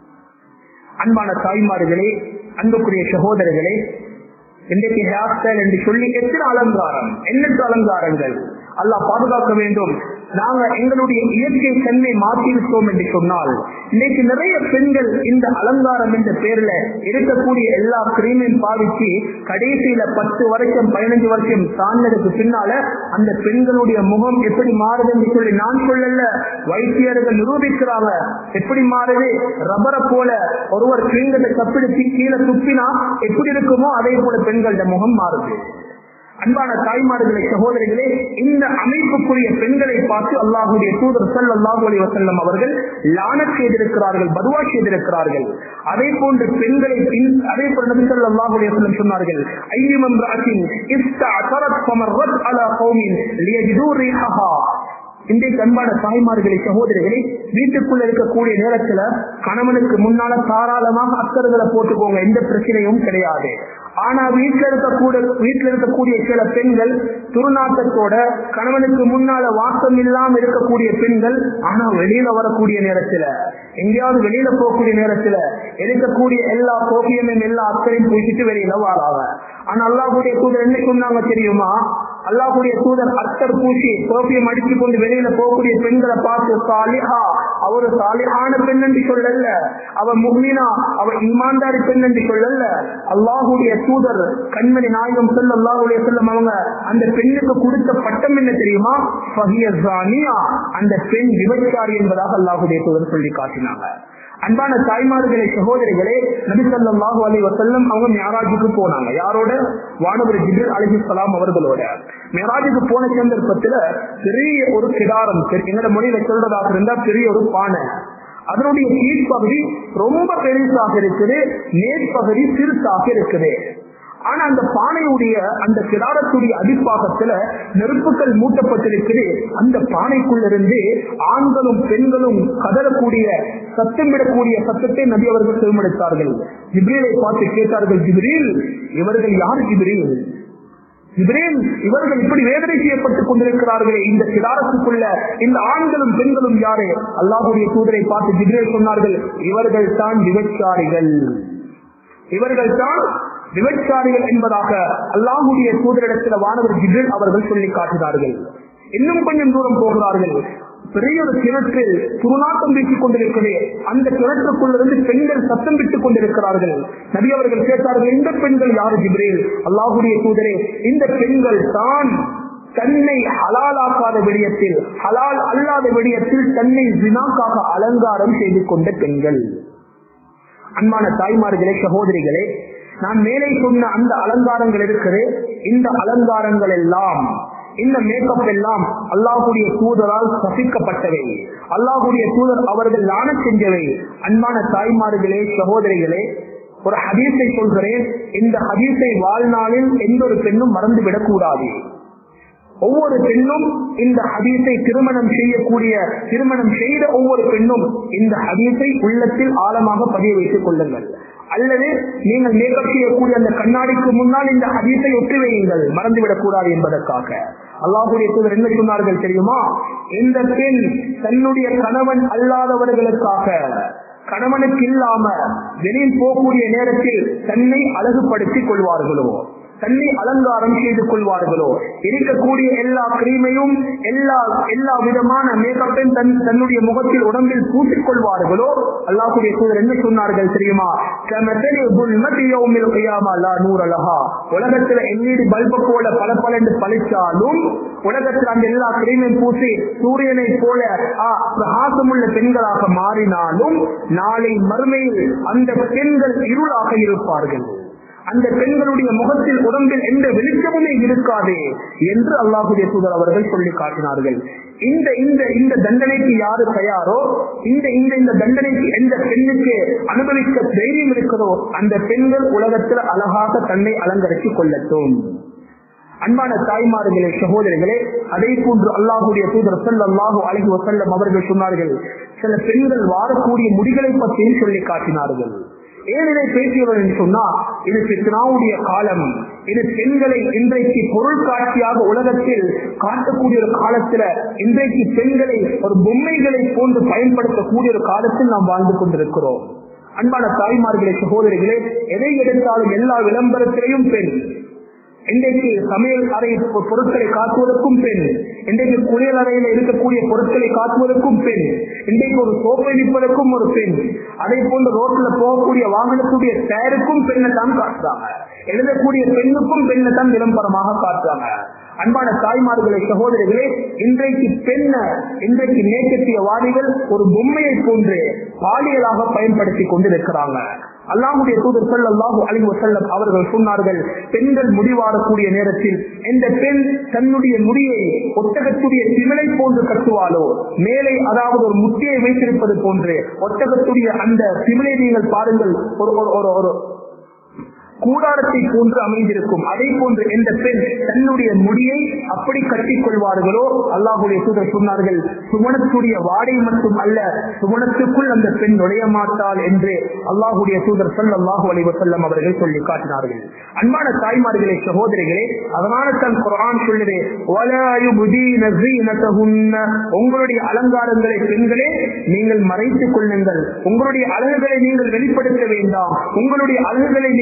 அன்பான தாய்மார்களே அன்புக்குரிய சகோதரர்களே இன்றைக்கு ஹேர் ஸ்டைல் என்று சொல்லி எத்தனை அலங்காரம் எண்ணற்ற அலங்காரங்கள் அல்லாஹ் பாதுகாக்க வேண்டும் நாங்க எங்களுடைய இயற்கை தன்மை மாற்றி விட்டோம் என்று சொன்னால் இன்னைக்கு நிறைய பெண்கள் இந்த அலங்காரம் என்ற பேர்ல இருக்கக்கூடிய எல்லா கிரீமையும் பாதிச்சு கடைசியில பத்து வருஷம் பதினஞ்சு வருஷம் தாண்டதுக்கு பின்னால அந்த பெண்களுடைய முகம் எப்படி மாறுது என்று சொல்லி நான் சொல்லல வைத்தியர்கள் நிரூபிக்கிறாங்க எப்படி மாறுது ரப்பரை போல ஒருவர் கிரீங்கத்தை தப்பிடுச்சு கீழே துப்பினா எப்படி இருக்குமோ அதே போல பெண்களோட முகம் மாறுது அன்பான தாய்மார்களே சகோதரிகளே இந்த அமைப்புக்குரிய பெண்களை பார்த்து அல்லாஹுடைய தூதர் சல் அல்லாஹு அலி வசல்லம் அவர்கள் லானத் செய்திருக்கிறார்கள் பதுவா செய்திருக்கிறார்கள் அதே போன்று பெண்களை அதே போல நபி சல் அல்லாஹு அலி வசல்லம் சொன்னார்கள் ஐயம் இம்ராத்தின் இஸ்தஅதரத் ஃபமர்ரத் அலா கௌமின் லியஜிது ரீஹஹா இன்றைக்கு அன்பான தாய்மார்களே சகோதரிகளை வீட்டுக்குள்ள இருக்கக்கூடிய நேரத்துல கணவனுக்கு முன்னால தாராளமாக அக்கறுகளை போட்டுக்கோங்க எந்த பிரச்சனையும் கிடையாது ஆனா வீட்டுல இருக்கக்கூடிய வீட்டுல இருக்கக்கூடிய சில பெண்கள் துர்நாட்டத்தோட கணவனுக்கு முன்னால வாசம் இல்லாம இருக்கக்கூடிய பெண்கள் ஆனா வெளியில வரக்கூடிய நேரத்துல எங்கேயாவது வெளியில போகக்கூடிய நேரத்துல இருக்கக்கூடிய எல்லா கோபியமும் எல்லா அக்கறையும் பூசிட்டு வெளியில வராங்க ஆனா அல்லாஹுடைய தூதர் என்ன சொன்னாங்க தெரியுமா அல்லாஹுடைய தூதர் அத்தர் பூசி சோப்பியம் அடித்துக் கொண்டு வெளியில போகக்கூடிய பெண்களை பார்த்து சாலிஹா அவரு சாலிஹான பெண் என்று சொல்லல அவ முக்மினா அவ ஈமான்தாரி பெண் என்று சொல்லல அல்லாஹுடைய தூதர் கண்மணி நாயகம் செல்ல அல்லாஹுடைய செல்லம் அவங்க அந்த பெண்ணுக்கு கொடுத்த பட்டம் என்ன தெரியுமா ஃபஹியஸானியா. அந்த பெண் விபச்சாரி என்பதாக அல்லாஹுடைய தூதர் சொல்லி காட்டினாங்க அன்பான தாய்மார்களே சகோதரிகளே நபிசல்லாஹு அலி வசல்லம் அவங்க மேராஜுக்கு போனாங்க யாரோட வானவர் ஜிபிர் அலஹி சலாம் அவர்களோட மேராஜுக்கு போன சந்தர்ப்பத்துல பெரிய ஒரு கிடாரம் எங்கட மொழியில சொல்றதாக இருந்தா பெரிய ஒரு பானை அதனுடைய கீழ்ப்பகுதி ரொம்ப பெருசாக இருக்குது மேற்பகுதி சிறுசாக இருக்குது ஆனா அந்த பானையுடைய அந்த கிடாரத்துடைய அடிப்பாகத்துல நெருப்புகள் மூட்டப்பட்டிருக்குது அந்த பானைக்குள்ளிருந்து ஆண்களும் பெண்களும் கதறக்கூடிய சத்தமிடக்கூடிய சத்தத்தை நபி அவர்கள் செவிமடுத்தார்கள் ஜிப்ரீலை பார்த்து கேட்டார்கள் ஜிப்ரீல் இவர்கள் யார் ஜிப்ரீல் இவரேன் இவர்கள் இப்படி வேதனை செய்யப்பட்டுக் கொண்டிருக்கிறார்களே இந்த கிடாரத்துக்குள்ள இந்த ஆண்களும் பெண்களும் யாரு அல்லாஹுடைய தூதரை பார்த்து ஜிப்ரேல் சொன்னார்கள் இவர்கள் தான் விபச்சாரிகள் இவர்கள் தான் விபச்சாரிகள் என்பதாக அல்லாஹுடைய தூதரிடத்தில் வானவர் ஜிப்ரேல் அவர்கள் சொல்லி காட்டினார்கள் இன்னும் கொஞ்சம் தூரம் போகிறார்கள் பெரிய ஒரு கிணற்றில் துருநாட்டம் வீசிக் கொண்டிருக்கிறது அந்த கிணற்றுக்குள்ளிருந்து பெண்கள் சத்தம் விட்டுக் கொண்டிருக்கிறார்கள் நபி அவர்கள் கேட்டார்கள் இந்த பெண்கள் யாரு ஜிப்ரேல் அல்லாஹுடைய தூதரே இந்த பெண்கள் தான் தன்னை ஹலாலாக்காத விடயத்தில் ஹலால் அல்லாத விடயத்தில் தன்னை வினாக்காக அலங்காரம் செய்து கொண்ட பெண்கள் அன்பான தாய்மார்களே சகோதரிகளே நான் மேலே சொன்ன அந்த அலங்காரங்கள் இருக்குது இந்த அலங்காரங்கள் எல்லாம் இந்த மேக்கப் எல்லாம் அல்லாஹுடைய தூதரால் சபிக்கப்பட்டவை அல்லாஹுடைய தூதர் அவர்கள் லான செஞ்சவை அன்பான தாய்மார்களே சகோதரிகளே ஒரு ஹதீஸை சொல்கிறேன் இந்த ஹதீஸை வாழ்நாளில் எந்த ஒரு பெண்ணும் மறந்துவிடக் கூடாது ஒவ்வொரு பெண்ணும் இந்த ஹதீஸை திருமணம் செய்யக்கூடிய திருமணம் செய்த ஒவ்வொரு பெண்ணும் இந்த ஹதீஸை உள்ளத்தில் ஆழமாக பதிய வைத்துக் கொள்ளுங்கள் அல்லது நீங்கள் மேக்கப் செய்யக்கூடிய அந்த கண்ணாடிக்கு முன்னால் இந்த ஹதீஸை ஒட்டி வையுங்கள் மறந்துவிடக் கூடாது என்பதற்காக அல்லாஹுடைய தூதர் என்ன சொன்னார்கள் தெரியுமா இந்த பெண் தன்னுடைய கணவன் அல்லாதவர்களுக்காக கணவனுக்கு இல்லாம வெளியில் போகக்கூடிய நேரத்தில் தன்னை அழகுபடுத்திக் கொள்வார்களோ தன்னை அலங்காரம் செய்து கொள்வார்களோ இருக்கக்கூடிய எல்லா கிரீமையும் எல்லா எல்லா விதமான மேக்கப்பையும் தன் தன்னுடைய முகத்தில் உடம்பில் பூசிக் கொள்வார்களோ அல்லாஹுடைய தூதர் என்ன சொன்னார்கள் தெரியுமா உலகத்துல எல்இடி பல்ப போல பல பலண்டு பழிச்சாலும் உலகத்தில் அந்த எல்லா கிரீமையும் பூசி சூரியனை போல பிரகாசமுள்ள பெண்களாக மாறினாலும் நாளை மறுமையில் அந்த பெண்கள் இருளாக இருப்பார்கள் அந்த பெண்களுடைய முகத்தில் உடம்பில் எந்த வெளிச்சமுமே இருக்காது என்று அல்லாஹுடைய தூதர் அவர்கள் சொல்லி காட்டினார்கள் இந்த இந்த இந்த தண்டனைக்கு யாரு தயாரோ இந்த இந்த இந்த தண்டனைக்கு எந்த பெண்ணுக்கு அனுபவிக்க தைரியம் இருக்கிறதோ அந்த பெண்கள் உலகத்தில் அழகாக தன்னை அலங்கரித்துக் கொள்ளட்டும் அன்பான தாய்மார்களே சகோதரிகளே அதே போன்று அல்லாஹுடைய தூதர் அல்லாஹு அழகி வசல்லம் அவர்கள் சொன்னார்கள் சில பெண்கள் வாரக்கூடிய முடிகளை பற்றியும் சொல்லி காட்டினார்கள் ஏன் இதை பேசியவர் என்று சொன்னா இது பித்னாவுடைய காலம் இது பெண்களை இன்றைக்கு பொருள் காட்சியாக உலகத்தில் காட்டக்கூடிய ஒரு காலத்துல இன்றைக்கு பெண்களை ஒரு பொம்மைகளை போன்று பயன்படுத்தக்கூடிய ஒரு காலத்தில் நாம் வாழ்ந்து கொண்டிருக்கிறோம் அன்பான தாய்மார்களே சகோதரிகளே எதை எடுத்தாலும் எல்லா விளம்பரத்திலையும் பெண் இன்றைக்கு சமையல் அறை பொருட்களை காட்டுவதற்கும் பெண் இன்றைக்கு குளியல் அறையில் இருக்கக்கூடிய பொருட்களை காட்டுவதற்கும் பெண் இன்றைக்கு ஒரு சோப்பை விற்பதற்கும் ஒரு பெண் அதே போன்று ரோட்ல போகக்கூடிய வாகனத்துடைய டயருக்கும் பெண்ணை தான் காட்டுறாங்க எழுதக்கூடிய பெண்ணுக்கும் பெண்ணை தான் விளம்பரமாக காட்டுறாங்க அன்பான தாய்மார்களை சகோதரிகளே இன்றைக்கு பெண்ண இன்றைக்கு மேற்கத்திய வாதிகள் ஒரு பொம்மையை போன்று பாலியலாக பயன்படுத்தி கொண்டிருக்கிறாங்க அல்லாஹுடைய தூதர் செல்லாஹு அலிவு செல்லம் அவர்கள் சொன்னார்கள் பெண்கள் முடிவாடக்கூடிய நேரத்தில் இந்த பெண் தன்னுடைய முடியை ஒட்டகத்துடைய திமிழை போன்று கட்டுவாளோ மேலே அதாவது ஒரு முட்டியை வைத்திருப்பது போன்று ஒட்டகத்துடைய அந்த திமிழை நீங்கள் பாருங்கள் ஒரு ஒரு ஒரு கூடாரத்தை போன்று அமைந்திருக்கும் அதே போன்று எந்த பெண் தன்னுடைய முடியை அப்படி கட்டிக் கொள்வார்களோ அல்லாஹுடைய தூதர் சொன்னார்கள் சுமணத்துடைய வாடை மட்டும் அல்ல சுமணத்துக்குள் அந்த பெண் நுழைய மாட்டாள் என்று அல்லாஹுடைய தூதர் சொல் அல்லாஹு அலைவசல்லம் அவர்கள் சொல்லி காட்டினார்கள் அன்பான தாய்மார்களே சகோதரிகளே அதனால தன் குரான் சொல்லுது உங்களுடைய அலங்காரங்களை பெண்களே நீங்கள் மறைத்துக் கொள்ளுங்கள் உங்களுடைய அழகுகளை நீங்கள் வெளிப்படுத்த வேண்டாம் உங்களுடைய அழகுகளை நீங்கள் மறைத்து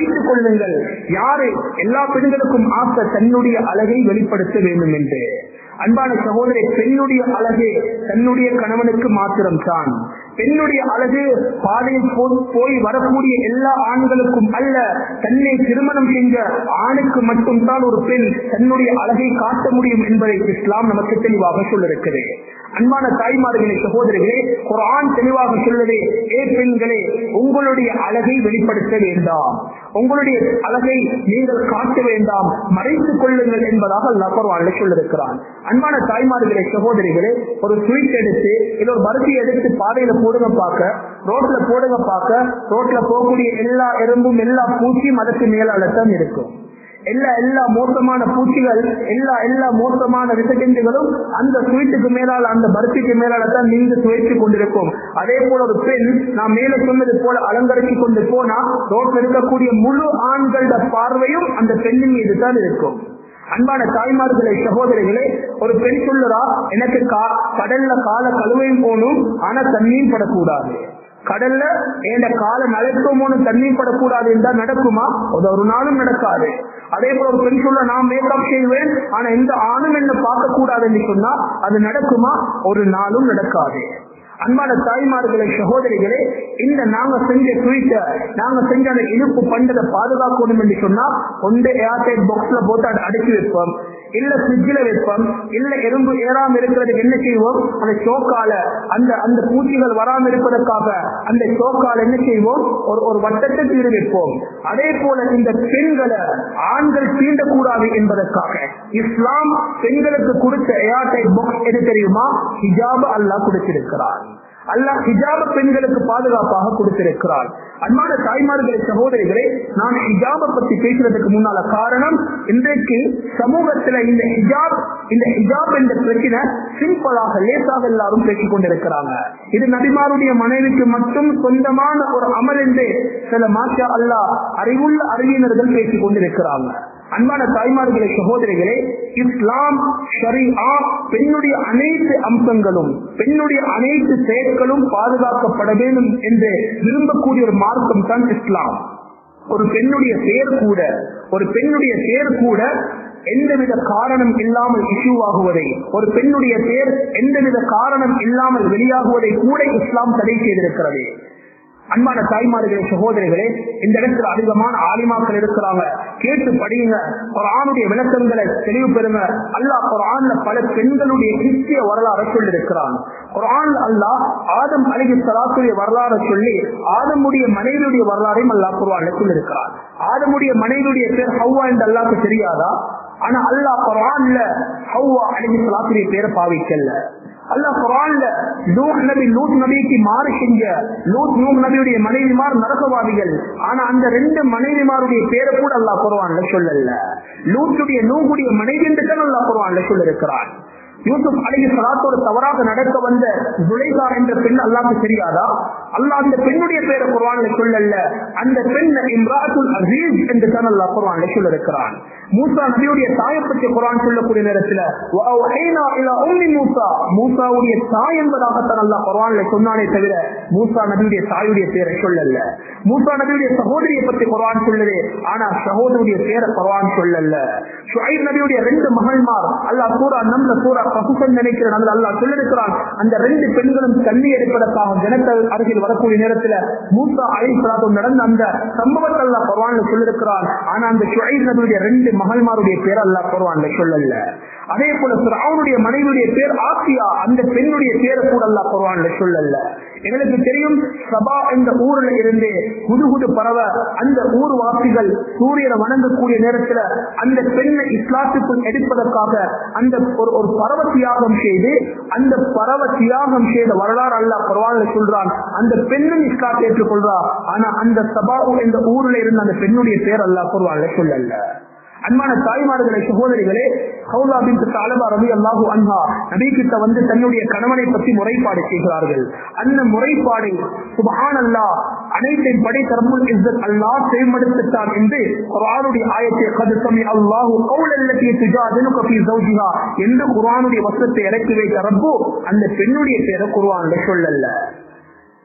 மறைத்துக் கொள்ளுங்கள் யாரு எல்லா பெண்களுக்கும் ஆசை தன்னுடைய அழகை வெளிப்படுத்த வேண்டும் என்று அன்பான சகோதரி பெண்ணுடைய அழகு தன்னுடைய கணவனுக்கு மாத்திரம் தான் பெண்ணுடைய அழகு பாதையில் போ- போய் வரக்கூடிய எல்லா ஆண்களுக்கும் அல்ல தன்னை திருமணம் செஞ்ச ஆணுக்கு மட்டும்தான் ஒரு பெண் தன்னுடைய அழகை காட்ட முடியும் என்பதை இஸ்லாம் நமக்கு தெளிவாக சொல்லிருக்கிறது அன்பான தாய்மார்களே சகோதரிகளே குர்ஆன் தெளிவாக சொல்லுதே ஏ பெண்களே உங்களுடைய அழகை வெளிப்படுத்த வேண்டாம் உங்களுடைய அழகை நீங்கள் காட்ட வேண்டாம் மறைத்துக் கொள்ளுங்கள் என்பதாக அல்லாஹ் குர்ஆனில் சொல்லிருக்கிறான் அன்பான தாய்மார்களே சகோதரிகளே ஒரு ஸ்வீட் எடுத்து இல்ல ஒரு பருத்தி எடுத்து பாதையில போடுங்க பார்க்க ரோட்ல போடுங்க பார்க்க ரோட்ல போகக்கூடிய எல்லா எறும்பும் எல்லா பூச்சியும் அதற்கு மேலால தான் இருக்கும் எல்லா எல்லா மோசமான பூச்சிகள் எல்லா எல்லா மோசமான விசகெண்டுகளும் அந்த சுவைத்துக்கு மேலால அந்த பருத்திக்கு மேலால தான் நீங்க சுவைத்து கொண்டிருக்கும் அதே போல ஒரு பெண் நான் மேல சொன்னது போல அலங்கரித்து கொண்டு போனா ரோட்ல இருக்கக்கூடிய முழு ஆண்களோட பார்வையும் அந்த பெண்ணின் மீது தான் இருக்கும் அன்பான தாய்மார்களே சகோதரிகளே ஒரு பெண் சொல்லுறா எனக்கு கா- கடல்ல கால கழுவையும் போகணும் ஆனா தண்ணியும் படக்கூடாது கடல்ல என் கால நலைக்குமோன்னு தண்ணீர் படக்கூடாது என்றால் நடக்குமா அது ஒரு நாளும் நடக்காது அதே போல ஒரு பெண் சொல்ல நான் மேக்கப் செய்வேன் ஆனா எந்த ஆணும் என்ன பார்க்க கூடாது என்று சொன்னா அது நடக்குமா ஒரு நாளும் நடக்காது அன்பான தாய்மார்களே சகோதரிகளே இந்த நாங்க செஞ்ச ட்வீட்ட நாங்க செஞ்ச அந்த இனிப்பு பண்டதை பாதுகாக்கணும் என்று சொன்னா ஒன்று ஏர்டைட் பாக்ஸ்ல போட்டு அதை அடைச்சி வைப்போம் இல்ல ஃப்ரிட்ஜில் வைப்போம் இல்ல எறும்பு ஏறாம இருக்கிறதுக்கு என்ன செய்வோம் அந்த சோக்கால அந்த அந்த பூச்சிகள் வராம இருப்பதற்காக அந்த சோக்கால என்ன செய்வோம் ஒரு ஒரு வட்டத்தை தீடு வைப்போம் அதே போல இந்த பெண்களை ஆண்கள் தீண்டக்கூடாது என்பதற்காக இஸ்லாம் பெண்களுக்கு கொடுத்த ஏர்டைட் பாக்ஸ் எது தெரியுமா ஹிஜாபு அல்லாஹ் கொடுத்திருக்கிறார் அல்லாஹ் ஹிஜாப பெண்களுக்கு பாதுகாப்பாக கொடுத்திருக்கிறார் அன்பான தாய்மார்களே சகோதரிகளே நான் ஹிஜாப பத்தி பேசுறதுக்கு முன்னால காரணம் இன்றைக்கு சமூகத்துல இந்த ஹிஜாப் இந்த ஹிஜாப் என்ற பிரச்சனை சிம்பிளாக லேசாக எல்லாரும் பேசிக் கொண்டிருக்கிறாங்க இது நபிமாருடைய மனைவிக்கு மட்டும் சொந்தமான ஒரு அமல் என்று சில மாஷா அல்லாஹ் அறிவுள்ள அறிவியனர்கள் பேசிக் கொண்டிருக்கிறாங்க அன்பான தாய்மார்களே சகோதரிகளே இஸ்லாம் ஷரியா பெண்ணுடைய அனைத்து அம்சங்களும் பெண்ணுடைய அனைத்து செயற்களும் பாதுகாக்கப்பட வேண்டும் என்று விரும்பக்கூடிய ஒரு மார்க்கம் தான் இஸ்லாம் ஒரு பெண்ணுடைய செயற் கூட ஒரு பெண்ணுடைய செயற் கூட எந்தவித காரணம் இல்லாமல் இஷ்யூ ஆகுவதை ஒரு பெண்ணுடைய பேர் எந்தவித காரணம் இல்லாமல் வெளியாகுவதை கூட இஸ்லாம் தடை செய்திருக்கிறது அன்பான தாய்மார்களே சகோதரிகளே இந்த இடத்துல அதிகமான ஆலிமாக்கள் இருக்கிறாங்க கேட்டு படியுங்க குரானுடைய விளக்கங்களை தெளிவு பெறுங்க அல்லாஹ் குரான்ல பல பெண்களுடைய கிறிஸ்திய வரலாறு சொல்லியிருக்கிறான் குரான் அல்லாஹ் ஆதம் அழகி சலாத்துடைய வரலாறு சொல்லி ஆதமுடைய மனைவியுடைய வரலாறையும் அல்லாஹ் குரான்ல சொல்லியிருக்கிறான் ஆதமுடைய மனைவியுடைய பேர் ஹவ்வா என்று அல்லாஹ்க்கு தெரியாதா ஆனா அல்லாஹ் குரான்ல ஹவ்வா அழகி சலாத்துடைய பேரை பாவிக்கல அல்லாஹ் குரான்ல லூத் நபி லூத் நபிக்கு மாறு செஞ்ச லூத் நூக் நபியுடைய மனைவிமார் நரகவாதிகள் ஆனா அந்த ரெண்டு மனைவிமாருடைய பேரை கூட அல்லாஹ் குரான்ல சொல்லல லூத்துடைய நூகுடைய மனைவி என்று தான் அல்லாஹ் குரான்ல சொல்லிருக்கிறான் யூசுப் அலி சலாத்தோடு தவறாக நடக்க வந்த ஜுலைகா என்ற பெண் அல்லாஹ்க்கு தெரியாதா அல்லாஹ் அந்த பெண்ணுடைய பேரை குர்ஆன்ல சொல்லல அந்த பெண் இம்ராத்துல் அசீஸ் என்று தான் அல்லாஹ் குர்ஆன்ல சொல்லிருக்கிறான் மூசா நபியுடைய தாயை பற்றி குர்ஆன் சொல்லக்கூடிய நேரத்துல வஅவ்ஹைனா இலா உம்மி மூசா மூசாவுடைய தாய் என்பதாகத்தான் அல்லாஹ் குர்ஆன்ல சொன்னானே தவிர மூசா நபியுடைய தாயுடைய பேரை சொல்லல மூசா நபியுடைய சகோதரியை பற்றி குர்ஆன் சொல்லுது ஆனா சகோதரியுடைய பேரை குர்ஆன் சொல்லல ஷுஐப் நபியுடைய ரெண்டு மகள்மார் அல்லாஹ் சூரா நம்ல சூரா பசுசன் நினைக்கிறேன் அதுல அல்லாஹ் சொல்லிருக்கிறான் அந்த ரெண்டு பெண்களும் தண்ணி எடுப்பதற்காக ஜனத்தல் அருகில் வரக்கூடிய நேரத்துல மூசா அலி சலாத்தும் நடந்த அந்த சம்பவத்தை அல்லாஹ் குர்ஆன்ல சொல்லிருக்கிறான் ஆனா அந்த ஷுஐப் நபியுடைய ரெண்டு மகள்மாருடைய பேர் அல்லாஹ் குர்ஆன்ல சொல்லல அதே போல அவனுடைய மனைவியுடைய பேர் ஆசியா அந்த பெண்ணுடைய பேரை கூட அல்லாஹ் குர்ஆன்ல சொல்லல எங்களுக்கு தெரியும் சபா என்ற ஊர்ல இருந்து புதுகுது பரவ அந்த ஊர் வாசிகள் சூரியனை வணங்கக்கூடிய நேரத்துல அந்த பெண்ணை இஸ்லாத்துக்குள் எடுப்பதற்காக அந்த ஒரு ஒரு பரவ தியாகம் செய்து அந்த பரவ தியாகம் செய்த வரலாறு அல்லாஹ் குர்ஆன்ல சொல்றான் அந்த பெண்ணும் இஸ்லாத்தை ஏற்றுக்கொள்றா ஆனா அந்த சபா என்ற ஊர்ல இருந்த அந்த பெண்ணுடைய பேர் அல்லாஹ் குர்ஆன்ல சொல்லல அன்பான தாய்மார்களே சகோதரிகளே ஹவுலா பின் தாலபா ரவி அல்லாஹு அன்ஹா நபி கிட்ட வந்து தன்னுடைய கணவனை பற்றி முறைப்பாடு செய்கிறார்கள் அந்த முறைப்பாடை சுபஹான் அல்லாஹ் அனைத்தை படை தரப்புல் இஸ்ஸத் அல்லாஹ் தேர்ந்தெடுத்துட்டான் என்று குர்ஆனுடைய ஆயத்தை கது சமி அல்லாஹு கௌலல்லதி துஜாதிலுக ஃபீ ஜௌஜிஹா என்று குர்ஆனுடைய வசனத்தை இறக்கி வைத்த ரப்பு அந்த பெண்ணுடைய பேரை குர்ஆன்ல சொல்லல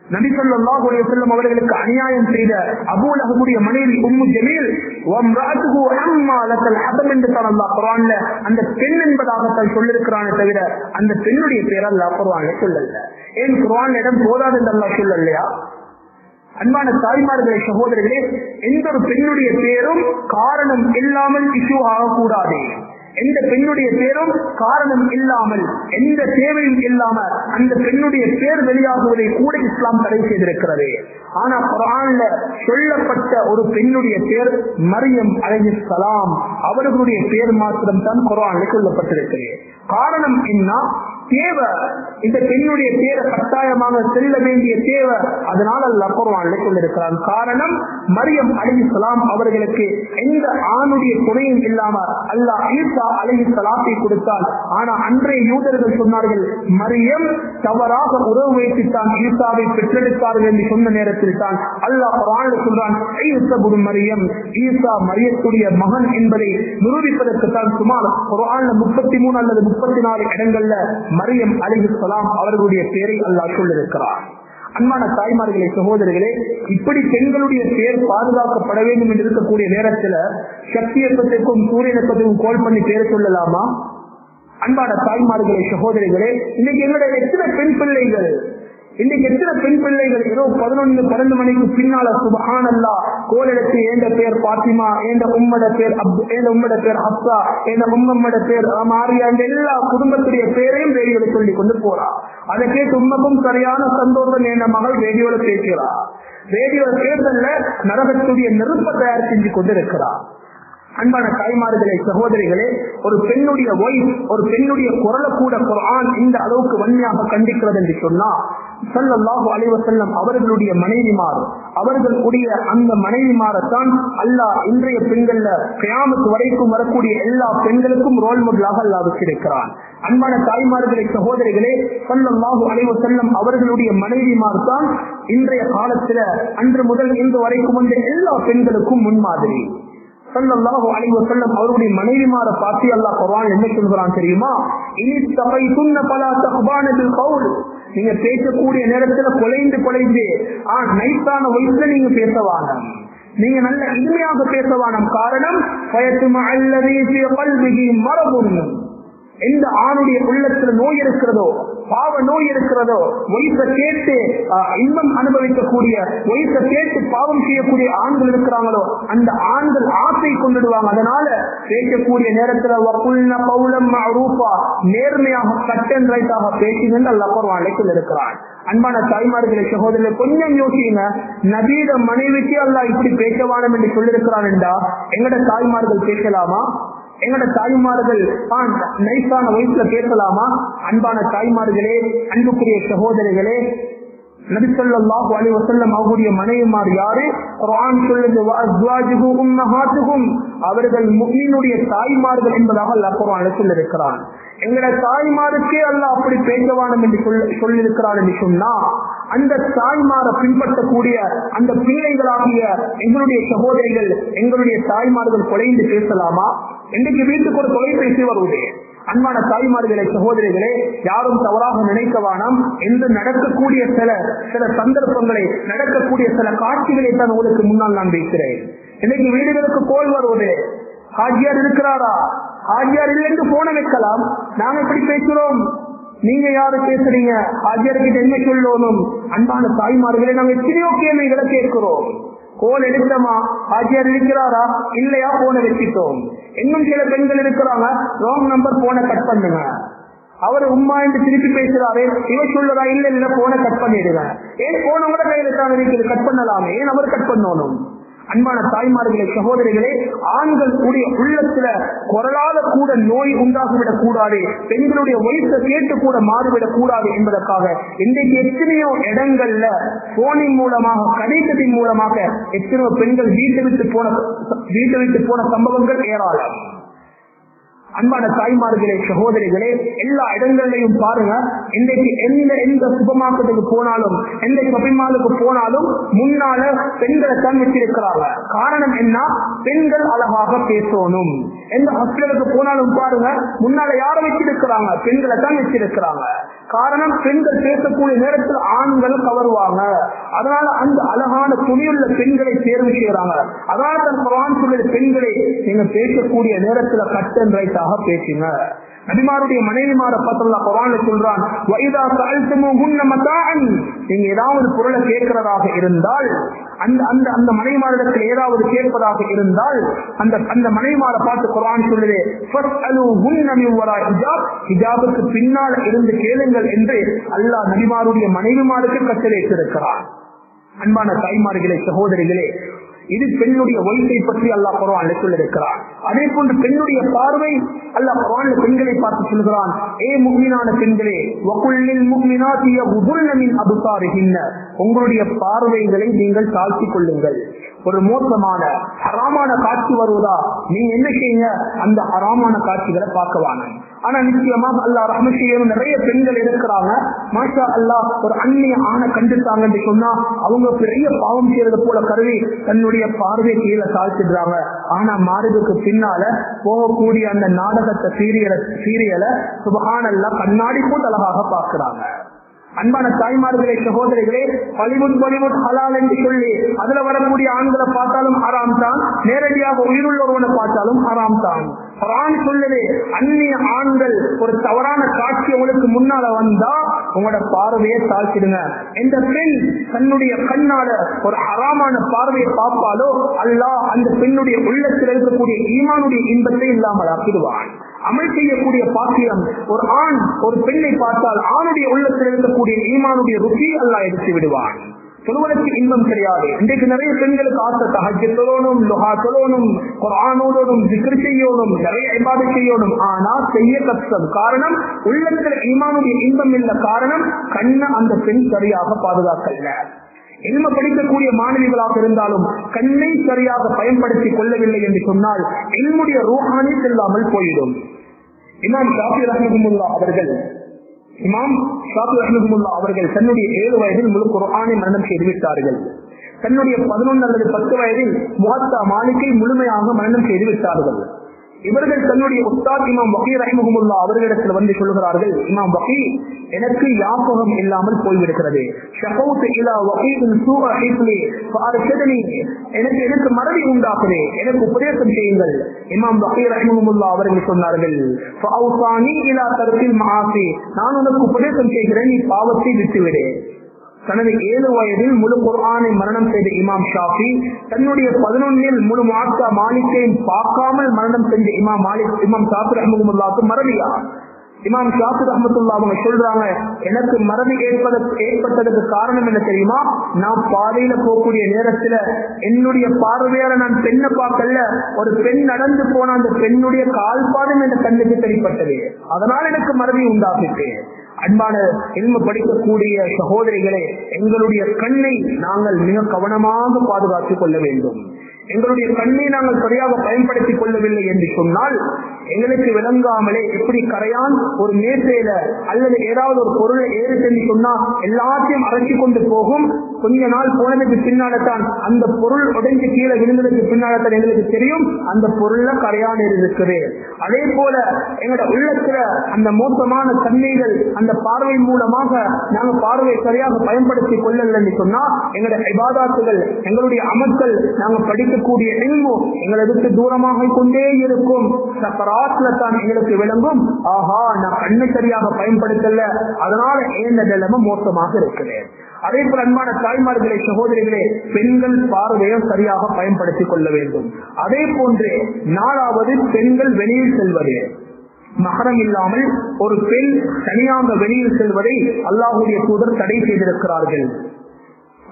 நபிசல்லாஹு அலைஹி வஸல்லம் அவர்களுக்கு அநியாயம் செய்த அபூலகமுடைய மனைவி உம்மு ஜமீல் வம்ராத்துஹு அம்மாலத்தல் ஹதம் என்று தான் அல்லாஹ் குர்ஆன்ல அந்த பெண் என்பதாகத்தான் சொல்லிருக்கிறானே தவிர அந்த பெண்ணுடைய பேர் அல்லாஹ் குர்ஆன்ல சொல்லல ஏன் குர்ஆன் இடம் போதாது என்று அல்லாஹ் சொல்லலையா அன்பான தாய்மார்களே சகோதரர்களே எந்த ஒரு பெண்ணுடைய பேரும் காரணம் இல்லாமல் இஷ்யூ ஆகக்கூடாது எந்த பெண்ணுடைய பேரும் காரணம் இல்லாமல் எந்த தேவையும் இல்லாம அந்த பெண்ணுடைய பேர் வெளியாகுவதை கூட இஸ்லாம் தடை செய்திருக்கிறது ஆனா குரான்ல சொல்லப்பட்ட ஒரு பெண்ணுடைய பேர் மரியம் அலைஹிஸ்ஸலாம் அவர்களுடைய பேர் மாத்திரம் தான் குரான்ல சொல்லப்பட்டிருக்கிறது காரணம் என்ன தேவை இந்த பெண்ணுடைய தேவை கட்டாயமாக செல்ல வேண்டிய தேவை அதனால அல்ல குர்ஆன்ல சொல்லிருக்கிறான் காரணம் மரியம் அலிஹிஸ்லாம் அவர்களுக்கு எந்த ஆணுடைய துணையும் இல்லாம அல்லாஹ் ஈசா அலிஹிஸ்லாத்தை கொடுத்தால் ஆனா அன்றைய யூதர்கள் சொன்னார்கள் மரியம் தவறாக உறவு வைத்துத்தான் ஈசாவை பெற்றெடுத்தார்கள் என்று சொன்ன நேரத்தில் தான் அல்லாஹ் குர்ஆன்ல சொல்றான் ஈசபுடு மரியம் ஈசா மரியத்துடைய மகன் என்பதை நிரூபிப்பதற்கு தான் சுமார் குர்ஆன்ல முப்பத்தி மூணு அல்லது முப்பத்தி நாலு இடங்கள்ல மரியம் அலிஹிஸ்லாம் அவர்களுடைய பேரை அல்லாஹ் சொல்லிருக்கிறார் அன்பான தாய்மார்களே சகோதரர்களே இப்படி பெண்களுடைய பேர் பாதுகாக்கப்பட வேண்டும் என்று இருக்கக்கூடிய நேரத்துல சக்தியப்பத்திற்கும் சூரியனப்பத்திற்கும் கோல் பண்ணி பேர் சொல்லலாமா அன்பான தாய்மார்களே சகோதரிகளே இன்னைக்கு எங்களுடைய எத்தனை பெண் பிள்ளைகள் இன்னைக்கு எத்தனை பெண் பிள்ளைகள் ஏதோ பதினொன்னு பன்னெண்டு மணிக்கு பின்னால சுபஹான் அல்லா கோலெடுத்து ஏண்ட பேர் பாத்திமா ஏண்ட உம்மட பேர் ஏண்ட உம்மட பேர் ஹப்சா ஏண்ட உம்மம்மட பேர் மாரியா இந்த எல்லா குடும்பத்துடைய பேரையும் ரேடியோல சொல்லி கொண்டு போறா அதை கேட்டு உம்மக்கும் சரியான சந்தோஷம் என்ற மகள் ரேடியோல பேசுகிறா ரேடியோ தேர்தல்ல நரகத்துடைய நெருப்ப தயார் செஞ்சு கொண்டிருக்கிறார் அன்பான தாய்மார்களே சகோதரிகளே ஒரு பெண்ணுடைய ஒய்ஃப் ஒரு பெண்ணுடைய குரலை கூட குரான் இந்த அளவுக்கு வன்மையாக கண்டிக்கிறது என்று சொன்னா சல்லாஹூ அலைவசல்லம் அவர்களுடைய மனைவிமார் அவர்களுடைய அந்த மனைவிமாரத்தான் அல்லாஹ் இன்றைய பெண்கள்ல கியாமத்து வரைக்கும் வரக்கூடிய எல்லா பெண்களுக்கும் ரோல் மாடலாக அல்லாஹ் வச்சிருக்கிறான் அன்பான தாய்மார்களே சகோதரிகளே சல்லாஹூ அலைவசல்லம் அவர்களுடைய மனைவிமார் தான் இன்றைய காலத்துல அன்று முதல் இன்று வரைக்கும் வந்த எல்லா பெண்களுக்கும் முன்மாதிரி சல்லல்லாஹு அலைஹி வஸல்லம் அவருடைய மனைவிமார பார்த்து அல்லாஹ் குர்ஆன் என்ன சொல்றான் தெரியுமா இனி தபைதுன்ன பலா தக்பான பில் கவுல் நீங்க பேசக்கூடிய நேரத்துல கொலைந்து கொலைந்து ஆ நைட்டான வயசுல நீங்க பேசவாங்க நீங்க நல்ல இனிமையாக பேசவானம் காரணம் பயத்தும அல்லதீ ஃபீ கல்பிஹி மரபுன் எந்த ஆணுடைய உள்ளத்துல நோய் இருக்கிறதோ பாவ நோய் இருக்கிறதோ வயச கேட்டு இன்பம் அனுபவிக்கக்கூடிய வயச கேட்டு பாவம் செய்யக்கூடிய ஆண்கள் இருக்கிறாங்களோ அந்த ஆண்கள் ஆசை கொண்டுடுவாங்க அதனால பேசக்கூடிய நேரத்துல வக்குல்ன பௌலம் ரூபா நேர்மையாக கட் அண்ட் ரைட்டாக பேசுங்க அல்ல அழைக்கல் இருக்கிறான் அன்பான தாய்மார்களை சகோதரர்கள் கொஞ்சம் யோசிங்க நபீத மனைவிக்கு அல்ல இப்படி பேசவானம் என்று சொல்லியிருக்கிறான் என்றா எங்கட தாய்மார்கள் பேசலாமா எங்களோட தாய்மார்கள் நைஸான வயசுல பேசலாமா அன்பான தாய்மார்களே அன்புக்குரிய சகோதரிகளே நபிசல்லாஹு அலி வசல்லம் அவருடைய மனைவிமார் யாரு குரான் சொல்லுது அவர்கள் முக்மீனுடைய தாய்மார்கள் என்பதாக அல்லாஹ் குரான் சொல்லிருக்கிறான் எங்களோட தாய்மாருக்கே அல்ல அப்படி பேசவானம் என்று சொல்லியிருக்கிறார் என்று சொன்னா அந்த தாய்மாரை பின்பற்றக்கூடிய அந்த பிள்ளைகளாகிய எங்களுடைய சகோதரிகள் எங்களுடைய தாய்மார்கள் குறைந்து பேசலாமா இன்றைக்கு வீட்டுக்கு ஒரு தொலைபேசி வருவது அன்பான தாய்மார்களே சகோதரிகளே யாரும் தவறாக நினைக்க வேணாம் என்று நடக்கக்கூடிய சில சில சந்தர்ப்பங்களை நடக்கக்கூடிய சில காட்சிகளை தான் உங்களுக்கு முன்னால் நான் வைக்கிறேன் இன்னைக்கு வீடுகளுக்கு கோல் வருவது ஹாஜியார் இருக்கிறாரா ஹாஜியார் இல்லைன்னு போன வைக்கலாம் நாங்க எப்படி பேசுறோம் நீங்க யாரு பேசுறீங்க ஹாஜியார்கிட்ட என்ன சொல்லணும் அன்பான தாய்மார்களே நாங்க எத்தனையோ கேள்விகளை கேட்கிறோம் கோல் எடுத்தமா ஹாஜியார் இருக்கிறாரா இல்லையா போன வச்சுட்டோம் இன்னும் சில பெண்கள் இருக்கிறாங்க ராங் நம்பர் போன கட் பண்ணுங்க அவர் உம்மா என்று திருப்பி பேசுறாரு இவர் சொல்லுறா இல்ல இல்ல போன கட் பண்ணிடுங்க ஏன் போனவங்க கையில தான் இருக்குது கட் பண்ணலாமே ஏன் அவர் கட் பண்ணணும் அன்பான தாய்மார்களே சகோதரிகளே ஆண்கள் கூடிய உள்ளத்துல குரலால கூட நோய் உண்டாகிவிடக் கூடாது பெண்களுடைய வயசை கேட்டு கூட மாறிவிடக் கூடாது என்பதற்காக இன்றைக்கு எத்தனையோ இடங்கள்ல போனின் மூலமாக கடிதத்தின் மூலமாக எத்தனையோ பெண்கள் வீட்டை விட்டு போன வீட்டை விட்டு போன சம்பவங்கள் ஏராளம் அன்பான தாய்மார்களே சகோதரிகளே எல்லா இடங்கள்லையும் பாருங்க இன்றைக்கு எந்த எந்த சூப்பர் மார்க்கெட்டுக்கு போனாலும் எந்த ஷாப்பிங் மாலுக்கு போனாலும் முன்னால பெண்களை தான் வச்சிருக்கிறாங்க காரணம் என்ன பெண்கள் அழகாக பேசணும் எந்த ஹாஸ்பிட்டலுக்கு போனாலும் பாருங்க முன்னால யாரை வச்சிருக்கிறாங்க பெண்களை தான் வச்சிருக்கிறாங்க காரணம் பெண்கள் பேசக்கூடிய நேரத்தில் ஆண்கள் கவருவாங்க அதனால அந்த அழகான துணியுள்ள பெண்களை தேர்வு செய்யறாங்க அதனால தான் குரான் சொல்லுற பெண்களை நீங்க பேசக்கூடிய நேரத்துல கட் அண்ட் ரைட்டாக பேசுங்க நபிமாருடைய மனைவிமார பார்த்தா குரான் சொல்றான் வைதா சஅல்துமுஹுன்ன மதாஅன் நீங்க ஏதாவது பொருளை கேட்கிறதாக இருந்தால் அந்த அந்த அந்த மனைவிமாரிடத்தில் ஏதாவது கேட்பதாக இருந்தால் அந்த அந்த மனைவிமாரை பார்த்து குரான் சொல்லுது ஃபஸ்அலுஹுன்ன மின் வரா ஹிஜாப் ஹிஜாபுக்கு பின்னால் இருந்து கேளுங்கள் என்று அல்லாஹ் நபிமாருடைய மனைவிமாருக்கு கட்டளையிட்டிருக்கிறார் அன்பான தாய்மார்களே சகோதரிகளே இது பெண்ணுடைய வயசை பற்றி அல்லாஹ் குரான் சொல்லிருக்கிறார் அதே போன்று பெண்ணுடைய பார்வை அல்லாஹ் குரான் பெண்களை பார்த்து சொல்கிறான் ஏ முக்மினான பெண்களே வகுல்லில் முக்மினாத்திய உபுல்லமின் அபுசாருகின்ற உங்களுடைய பார்வைகளை நீங்கள் தாழ்த்திக் கொள்ளுங்கள் ஒரு மோசமான ஹராமான காட்சி வருவதா நீங்க என்ன செய்யுங்க அந்த ஹராமான காட்சிகளை பார்க்கவான ஆனா நிச்சயமாக அல்லா ரஹ்மஷியம் நிறைய பெண்கள் இருக்கிறாங்க மாஷா அல்லா ஒரு அந்நிய ஆணை கண்டுட்டாங்க என்று சொன்னா அவங்க பெரிய பாவம் செய்யறது போல கருவி தன்னுடைய பார்வை கீழே தாழ்த்திடுறாங்க ஆனா மாறுதுக்கு பின்னால போகக்கூடிய அந்த நாடகத்தை சீரியலை சீரியலை சுபகானல்லா கண்ணாடி போட்டு அழகாக பார்க்கிறாங்க அன்பான தாய்மார்களே சகோதரிகளே பாலிவுட் பாலிவுட் ஹலால் என்று சொல்லி அதுல வரக்கூடிய ஆண்களை பார்த்தாலும் ஹராம் தான் நேரடியாக உயிருள்ளவனை பார்த்தாலும் ஹராம் தான் குரான் சொல்லுது அந்நிய ஆண்கள் ஒரு தவறான காட்சி உங்களுக்கு முன்னால வந்தா உங்களோட பார்வையை தாழ்த்திடுங்க இந்த பெண் தன்னுடைய கண்ணால ஒரு ஹராமான பார்வையை பார்ப்பாலோ அல்லாஹ் அந்த பெண்ணுடைய உள்ளத்தில் இருக்கக்கூடிய ஈமானுடைய இன்பத்தை இல்லாமல் ஆக்கிடுவான் அமல் செய்யக்கூடிய பாக்கியம் ஒரு ஆண் ஒரு பெண்ணை பார்த்தால் ஆணுடைய உள்ளத்தில் இருக்கக்கூடிய ஈமானுடைய ருசி அல்லா எடுத்து விடுவான் சொல்வதற்கு இன்பம் கிடையாது இன்றைக்கு நிறைய பெண்களுக்கு ஆசை தகஜ சொல்லணும் லுஹா சொல்லணும் குரானோடனும் திக்ர் செய்யணும் நிறைய இபாதை செய்யணும் ஆனா செய்ய கஷ்டம் காரணம் உள்ளத்தில் ஈமானுடைய இன்பம் இல்ல காரணம் கண்ணை அந்த பெண் சரியாக பாதுகாக்கல இல்ம படிக்கக்கூடிய மாணவிகளாக இருந்தாலும் கண்ணை சரியாக பயன்படுத்திக் கொள்ளவில்லை என்று சொன்னால் என்னுடைய ரூஹானி செல்லாமல் போயிடும் இமாம் ஷாஃபி ரஹமுல்லா அவர்கள் இமாம் ஷாஃபி ரஹமுல்லா அவர்கள் தன்னுடைய ஏழு வயதில் முழு குரானை மரணம் செய்துவிட்டார்கள் தன்னுடைய பதினொன்று அல்லது பத்து வயதில் முகத்தா மாளிகை முழுமையாக மரணம் செய்து விட்டார்கள் இவர்கள் தன்னுடைய உஸ்தாத் இமாம் வகீர் ரஹமுல்லா அவர்களிடத்தில் வந்து சொல்லுகிறார்கள் இமாம் வகீ எனக்கு யாபகம் இல்லாமல் போய்விடுகிறது எனக்கு எனக்கு மறதி உண்டாக்குது எனக்கு உபதேசம் செய்யுங்கள் இமாம் பகீர் ரஹமுல்லா அவர்கள் சொன்னார்கள் நான் உனக்கு உபதேசம் செய்கிறேன் நீ பாவத்தை விட்டுவிடு தனது ஏழு வயதில் முழு குர்ஆனை மரணம் செய்த இமாம் ஷாஃபி தன்னுடைய பதினொன்னில் முழு மாக்கா மாலிக்கையும் பார்க்காமல் மரணம் செஞ்ச இமாம் மாலிக் இமாம் ஷாஃபி ரஹமுல்லாவுக்கு மறதியா இமாம் ஷாஃபி ரஹமத்துல்லா அவங்க சொல்றாங்க எனக்கு மறதி ஏற்பதற்கு ஏற்பட்டதுக்கு காரணம் என்ன தெரியுமா நான் பாதையில போகக்கூடிய நேரத்துல என்னுடைய பார்வையால நான் பெண்ணை பார்க்கல ஒரு பெண் நடந்து போன அந்த பெண்ணுடைய கால் பாதம் என்ற கண்ணுக்கு தெரிப்பட்டது அதனால் எனக்கு மறதி உண்டாகிட்டு அன்பான இல்ம படிக்கக்கூடிய சகோதரிகளே எங்களுடைய கண்ணை நாங்கள் மிக கவனமாக பாதுகாத்துக் கொள்ள வேண்டும் எங்களுடைய கண்ணை நாங்கள் சரியாக பயன்படுத்திக் கொள்ளவில்லை என்று சொன்னால் எங்களுக்கு விளங்காமலே எப்படி கரையான் ஒரு மேசையில அல்லது ஏதாவது ஒரு பொருளை ஏறிட்டு சொன்னா எல்லாத்தையும் அரைச்சி கொண்டு போகும் கொஞ்ச நாள் போனதுக்கு பின்னால்தான் அந்த பொருள் உடைஞ்சு கீழே விழுந்ததுக்கு பின்னால்தான் எங்களுக்கு தெரியும் அந்த பொருள்ல கரையான் இருக்குது அதே போல எங்களோட உள்ளத்துல அந்த மோசமான தன்மைகள் அந்த பார்வை மூலமாக நாங்க பார்வையை சரியாக பயன்படுத்திக் கொள்ளலன்னு சொன்னா எங்களுடைய இபாதாத்துகள் எங்களுடைய அமல்கள் நாங்க படிக்கக்கூடிய எல்மோ எங்களை விட்டு தூரமாக கொண்டே இருக்கும் சக்கராத்துல தான் எங்களுக்கு விளங்கும் ஆஹா நான் கண்ணை சரியாக பயன்படுத்தல அதனால ஏந்த நிலைமை மோசமாக இருக்குது அதே போல அன்பான தாய்மார்களே சகோதரிகளே பெண்கள் பார்வையை சரியாக பயன்படுத்திக் கொள்ள வேண்டும் அதே போன்று நாலாவது பெண்கள் வெளியில் செல்வது மகரம் இல்லாமல் ஒரு பெண் தனியாக வெளியில் செல்வதை அல்லாஹுடைய தூதர் தடை செய்திருக்கிறார்கள்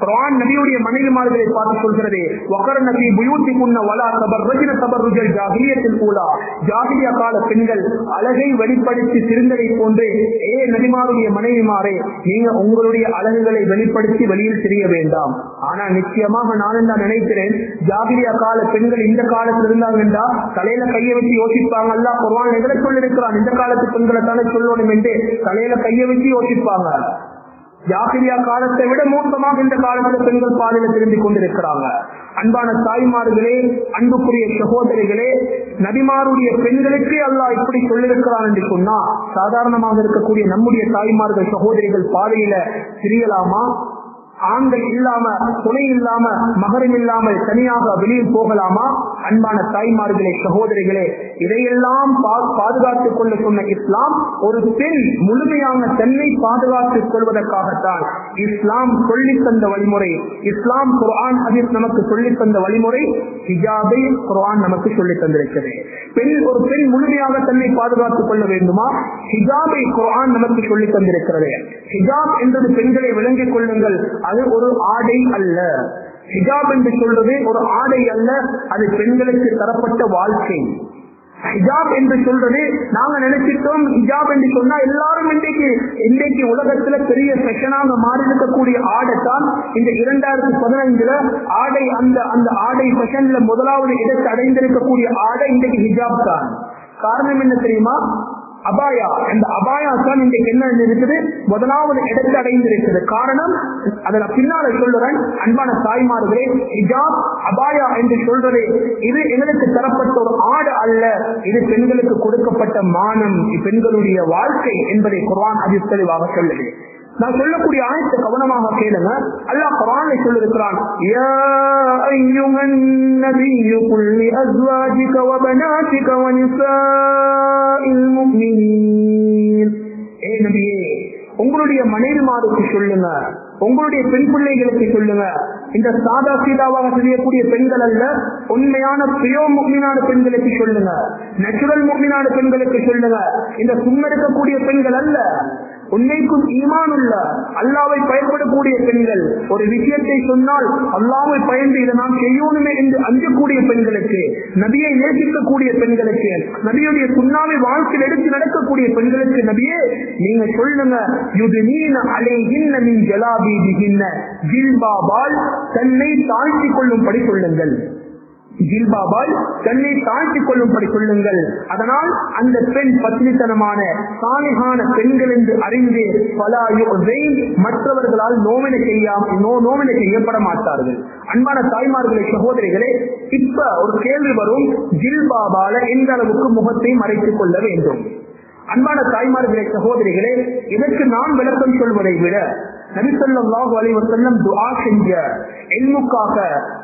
குர்ஆன் நபியுடைய மனைவிமார்களை பார்த்து சொல்கிறது வகர நபி புயூத்தி குன்ன வலா தபர் ரஜின தபர்ருஜல் ஜாகிலியத்தில் கூலா ஜாகிலிய கால பெண்கள் அழகை வெளிப்படுத்தி சிறுந்ததை போன்று ஏ நபிமாருடைய மனைவிமாரே நீங்க உங்களுடைய அழகுகளை வெளிப்படுத்தி வெளியில் தெரிய வேண்டாம் ஆனா நிச்சயமாக நான் தான் நினைக்கிறேன் ஜாகிலியா கால பெண்கள் இந்த காலத்தில் இருந்தாங்க என்றா தலையில கையை வச்சு யோசிப்பாங்க அல்ல குர்ஆன் எங்களை சொல்லிருக்கிறான் இந்த காலத்து பெண்களை தானே சொல்லணும் என்று தலையில கையை வச்சு யோசிப்பாங்க ஜாகிரியா காலத்தை விட மோசமாக இந்த காலத்தில் பெண்கள் பாதையில திரும்பிக் கொண்டிருக்கிறாங்க அன்பான தாய்மார்களே அன்புக்குரிய சகோதரிகளே நபிமாருடைய பெண்களுக்கே அல்லாஹ் இப்படி சொல்லிருக்கிறான் என்று சொன்னா சாதாரணமாக இருக்கக்கூடிய நம்முடைய தாய்மார்கள் சகோதரிகள் பாதையில திரியலாமா ஆண்கள் இல்லாம துணை இல்லாம மகரம் இல்லாமல் தனியாக வெளியில் போகலாமா அன்பான தாய்மார்களே சகோதரிகளே இதையெல்லாம் பா- பாதுகாத்துக் கொள்ள சொன்ன இஸ்லாம் ஒரு பெண் முழுமையான தன்னை பாதுகாத்துக் கொள்வதற்காகத்தான் இஸ்லாம் சொல்லித் தந்த வழிமுறை இஸ்லாம் குர்ஆன் ஹதீஸ் நமக்கு சொல்லித் தந்த வழிமுறை ஹிஜாபை குர்ஆன் நமக்கு சொல்லித் தந்திருக்கிறது பெண் ஒரு பெண் முழுமையாக தன்னை பாதுகாத்துக் கொள்ள வேண்டுமா ஹிஜாபை குர்ஆன் நமக்கு சொல்லித் தந்திருக்கிறது ஹிஜாப் என்பது பெண்களை விளங்கிக் கொள்ளுங்கள் அது ஒரு ஆடை அல்ல ஹிஜாப் என்று சொல்றது ஒரு ஆடை அல்ல அது பெண்களுக்கு தரப்பட்ட வாழ்க்கை ஹிஜாப் என்று சொல்றது நாங்க நினைச்சிட்டோம் ஹிஜாப் என்று சொன்னா எல்லாரும் இன்றைக்கு இன்றைக்கு உலகத்துல பெரிய செஷனாக மாறி இருக்கக்கூடிய ஆடைத்தான் இந்த இரண்டாயிரத்தி பதினைந்துல ஆடை அந்த அந்த ஆடை செஷன்ல முதலாவது இடத்தை அடைந்திருக்கக்கூடிய ஆடை இன்றைக்கு ஹிஜாப் தான் காரணம் என்ன தெரியுமா அபாயா அந்த அபாயா தான் இன்றைக்கு என்ன இருக்குது முதலாவது இடத்தை அடைந்திருக்கிறது காரணம் அதை நான் பின்னால சொல்லுறேன் அன்பான தாய்மார்களே ஹிஜாப் அபாயா என்று சொல்றது இது எங்களுக்கு தரப்பட்ட ஒரு ஆடு அல்ல இது பெண்களுக்கு கொடுக்கப்பட்ட மானம் பெண்களுடைய வாழ்க்கை என்பதை குர்ஆன் அதில் தெளிவாக சொல்லுது நான் சொல்லக்கூடிய ஆயத்தை கவனமாக கேளுங்க அல்லாஹ் குர்ஆனை சொல்லிருக்கிறான் யா அய்யுஹன் நபியு குல் லிஅஸ்வாஜிக வ பனாதிக வ நிசாஇல் முஃமினீன் ஏ நபியே உங்களுடைய மனைவிமாருக்கு சொல்லுங்க உங்களுடைய பெண் பிள்ளைகளுக்கு சொல்லுங்க இந்த சாதா சீதாவாக செய்யக்கூடிய பெண்கள் அல்ல உண்மையான பிரியோ முக்மினான பெண்களுக்கு சொல்லுங்க நேச்சுரல் முக்மினான பெண்களுக்கு சொல்லுங்க இந்த சும்மருக்கக்கூடிய பெண்கள் அல்ல உண்மைக்கும் ஈமான் உள்ள அல்லாவை பயன்படக்கூடிய பெண்கள் ஒரு விஷயத்தை சொன்னால் அல்லாவை பயந்து இதை நாம் செய்யணுமே என்று அஞ்சக்கூடிய பெண்களுக்கு நபியை நேசிக்கக்கூடிய பெண்களுக்கு நபியுடைய சுண்ணாவை வாழ்க்கையில் எடுத்து நடக்கக்கூடிய பெண்களுக்கு நபியே நீங்க சொல்லுங்க யுதுனீன அலைகின்ன மின் ஜலாபீதிகின்ன ஜில்பாபால் தன்னை தாழ்த்திக் கொள்ளும்படி சொல்லுங்கள் ஜில்பாபால் தன்னை தாழ்த்திக் கொள்ளும்படி சொல்லுங்கள் அதனால் அந்த பெண் பத்னித்தனமான சாலிகான பெண்கள் என்று அறிந்து பல மற்றவர்களால் நோவினை செய்யாம நோ நோவினை செய்யப்பட மாட்டார்கள் அன்பான தாய்மார்களே சகோதரிகளே இப்ப ஒரு கேள்வி வரும் ஜில்பாபால எந்த அளவுக்கு முகத்தை மறைத்துக் கொள்ள வேண்டும் அன்பான தாய்மார்களே சகோதரிகளே இதற்கு நான் விளக்கம் சொல்வதை விட நபிசல்லாஹு அலைவசல்லம் துஆ செஞ்ச எல்முக்காக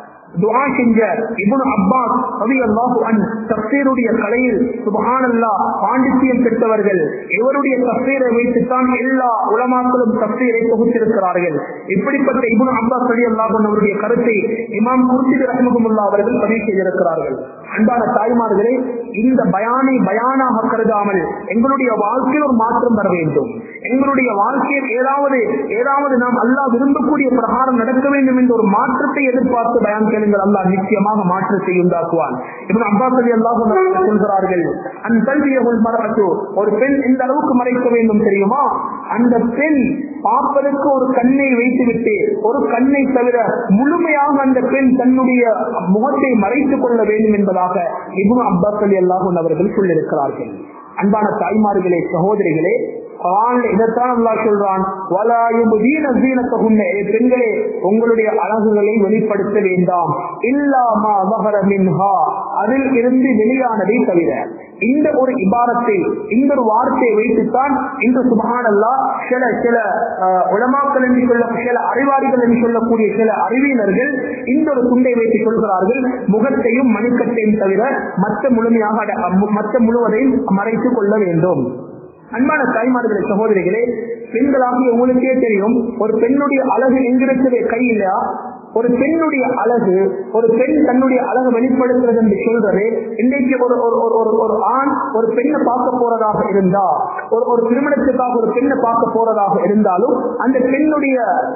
துஆ செஞ்ச இப்னு அப்பாஸ் ரலியல்லாஹு அன்ஹு தஃசீருடைய கலையில் சுப்ஹானல்லாஹ் பாண்டித்யம் பெற்றவர்கள் இவருடைய தஃசீரை வைத்துத்தான் எல்லா உலமாக்களும் தஃசீரை தொகுத்திருக்கிறார்கள் இப்படிப்பட்ட இப்னு அப்பாஸ் ரலியல்லாஹு அன்ஹு அவருடைய கருத்தை இமாம் குர்திபி ரஹ்மஹுல்லாஹ் அவர்கள் பதிவு செய்திருக்கிறார்கள் அன்பான தாய்மார்களே இந்த பயானை பயானாக கருதாமல் எங்களுடைய வாழ்க்கையில் ஒரு மாற்றம் வர வேண்டும் எங்களுடைய வாழ்க்கையில் ஏதாவது ஏதாவது நாம் அல்லாஹ் விரும்பக்கூடிய பிரகாரம் நடக்க வேண்டும் என்ற ஒரு மாற்றத்தை எதிர்பார்த்து பயான் கேளுங்கள் அல்லாஹ் நிச்சயமாக மாற்றத்தை உண்டாக்குவான் இப்ப அப்பாஸ் அலி அல்லாஹ் சொல்கிறார்கள் அந்த கல்வியகுள் மரபத்து ஒரு பெண் எந்த அளவுக்கு மறைக்க வேண்டும் தெரியுமா அந்த பெண் பார்ப்பதற்கு ஒரு கண்ணை வைத்துவிட்டு ஒரு கண்ணை தவிர முழுமையாக அந்த பெண் தன்னுடைய முகத்தை மறைத்துக் கொள்ள வேண்டும் என்பதாக இப்னு அப்பாஸ் அலி அல்லாஹூன் அவர்கள் சொல்லியிருக்கிறார்கள் அன்பான தாய்மார்களே சகோதரிகளே குரான்ல இதைத்தான் அல்லாஹ் சொல்றான் வலா யுபதீன ஸீனத்தஹுன்ன ஏ பெண்களே உங்களுடைய அழகுகளை வெளிப்படுத்த வேண்டாம் இல்லாமா மஹர மின்ஹா அதில் இருந்து வெளியானதை தவிர இந்த ஒரு இபாரத்தை இந்த ஒரு வார்த்தையை வைத்துத்தான் இன்று சுபஹானல்லா சில சில அஹ், உலமாக்கள் என்று சொல்ல சில அறிவாளிகள் என்று சொல்லக்கூடிய சில அறிவியலர்கள் இந்த ஒரு துண்டை வைத்து சொல்கிறார்கள் முகத்தையும் மணிக்கட்டையும் தவிர மற்ற முழுமையாக அட- மற்ற முழுவதையும் மறைத்துக் கொள்ள வேண்டும் அன்பான தாய்மார்களே சகோதரிகளே பெண்களாகிய உங்களுக்கே தெரியும் ஒரு பெண்ணுடைய அழகு எங்கிருக்கிறது கையில ஒரு பெண்ணுடைய அழகு ஒரு பெண் தன்னுடைய அழகு வெளிப்படுத்துறது என்று சொல்றது இன்றைக்கு ஒரு ஒரு ஒரு ஒரு ஒரு ஆண் ஒரு பெண்ணை பார்க்க போறதாக இருந்தா ஒரு ஒரு திருமணத்துக்காக ஒரு பெண்ணை பார்க்க போறதாக இருந்தாலும் அந்த பெண்ணுடைய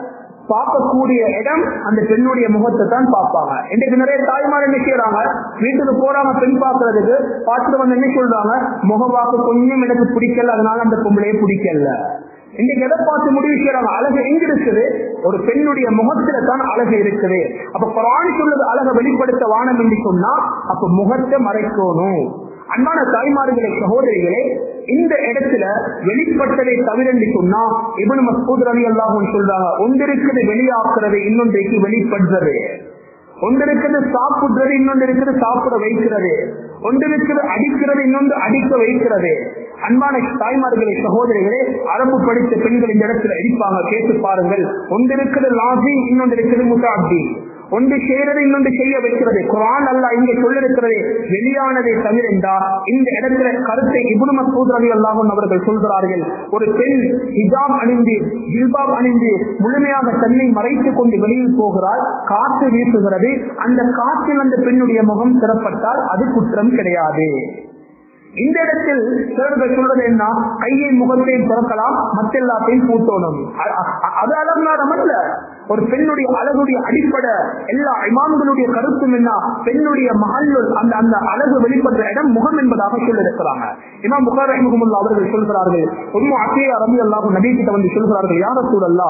பார்க்கக்கூடிய இடம் அந்த பெண்ணுடைய முகத்தை தான் பார்ப்பாங்க இன்றைக்கு நிறைய தாய்மார் என்ன செய்யறாங்க வீட்டுக்கு போறாங்க பெண் பார்க்கறதுக்கு பார்த்துட்டு வந்து என்ன சொல்றாங்க முகம் பார்க்க கொஞ்சம் எனக்கு பிடிக்கல அதனால அந்த பொம்பளையே பிடிக்கல இன்னைக்கு எதை பார்த்து முடிவு செய்யறாங்க அழகு எங்க இருக்குது ஒரு பெண்ணுடைய முகத்துல தான் அழகு இருக்குது அப்ப குரான் சொல்றது அழகை வெளிப்படுத்த வானம் என்று சொன்னா அப்ப முகத்தை மறைக்கணும் அன்பான தாய்மார்களே சகோதரிகளே இந்த இடத்துல வெளிப்பட்டதை தவிர என்று சொன்னா இவனு மசூத் ரவி அல்லாஹும் சொல்றாங்க ஒன்றிருக்கிறது வெளியாக்குறது இன்னொன்றைக்கு வெளிப்படுறது ஒன்று இருக்குது சாப்பிடுறது இன்னொன்று இருக்குது சாப்பிட வைக்கிறது ஒன்று இருக்குது அடிக்கிறது இன்னொன்று அடிக்க வைக்கிறது அன்பான தாய்மார்களே சகோதரிகளே அரபு படித்த பெண்கள் இந்த இடத்துல அடிப்பாங்க கேட்டு பாருங்கள் ஒன்று இருக்குது லாசி இன்னொன்று இருக்குது முசாப்தி ஒன்று செய்யறது இன்னொன்று செய்ய வைக்கிறது குரான் அல்ல இங்க சொல்லிருக்கிறது வெளியானதை தவிர என்றால் இந்த இடத்துல கருத்தை இபுடு மசூத் ரவி அல்லாஹும் அவர்கள் சொல்கிறார்கள் ஒரு பெண் ஹிஜாப் அணிந்து ஜில்பாப் அணிந்து முழுமையாக தன்னை மறைத்துக் கொண்டு வெளியில் போகிறார் காற்று வீசுகிறது அந்த காற்றில் அந்த பெண்ணுடைய முகம் திறப்பட்டால் அது குற்றம் கிடையாது இந்த இடத்தில் சிலர்கள் சொல்றது என்ன கையை முகத்தையும் திறக்கலாம் மற்ற எல்லாத்தையும் பூத்தோணும் அது அலங்காரம் அல்ல ஒரு பெண்ணுடைய அழகுடைய அடிப்படை எல்லா இமாம்களுடைய கருத்தும் என்ன பெண்ணுடைய மகள் அந்த அந்த அழகு வெளிப்படுற இடம் முகம் என்பதாக சொல்லியிருக்கிறாங்க இமாம் புகார் ரஹிமுல்லா அவர்கள் சொல்கிறார்கள் உண்மை அக்கே ரபி அல்லாஹ் நபி கிட்ட வந்து சொல்கிறார்கள் யார சூழல்லா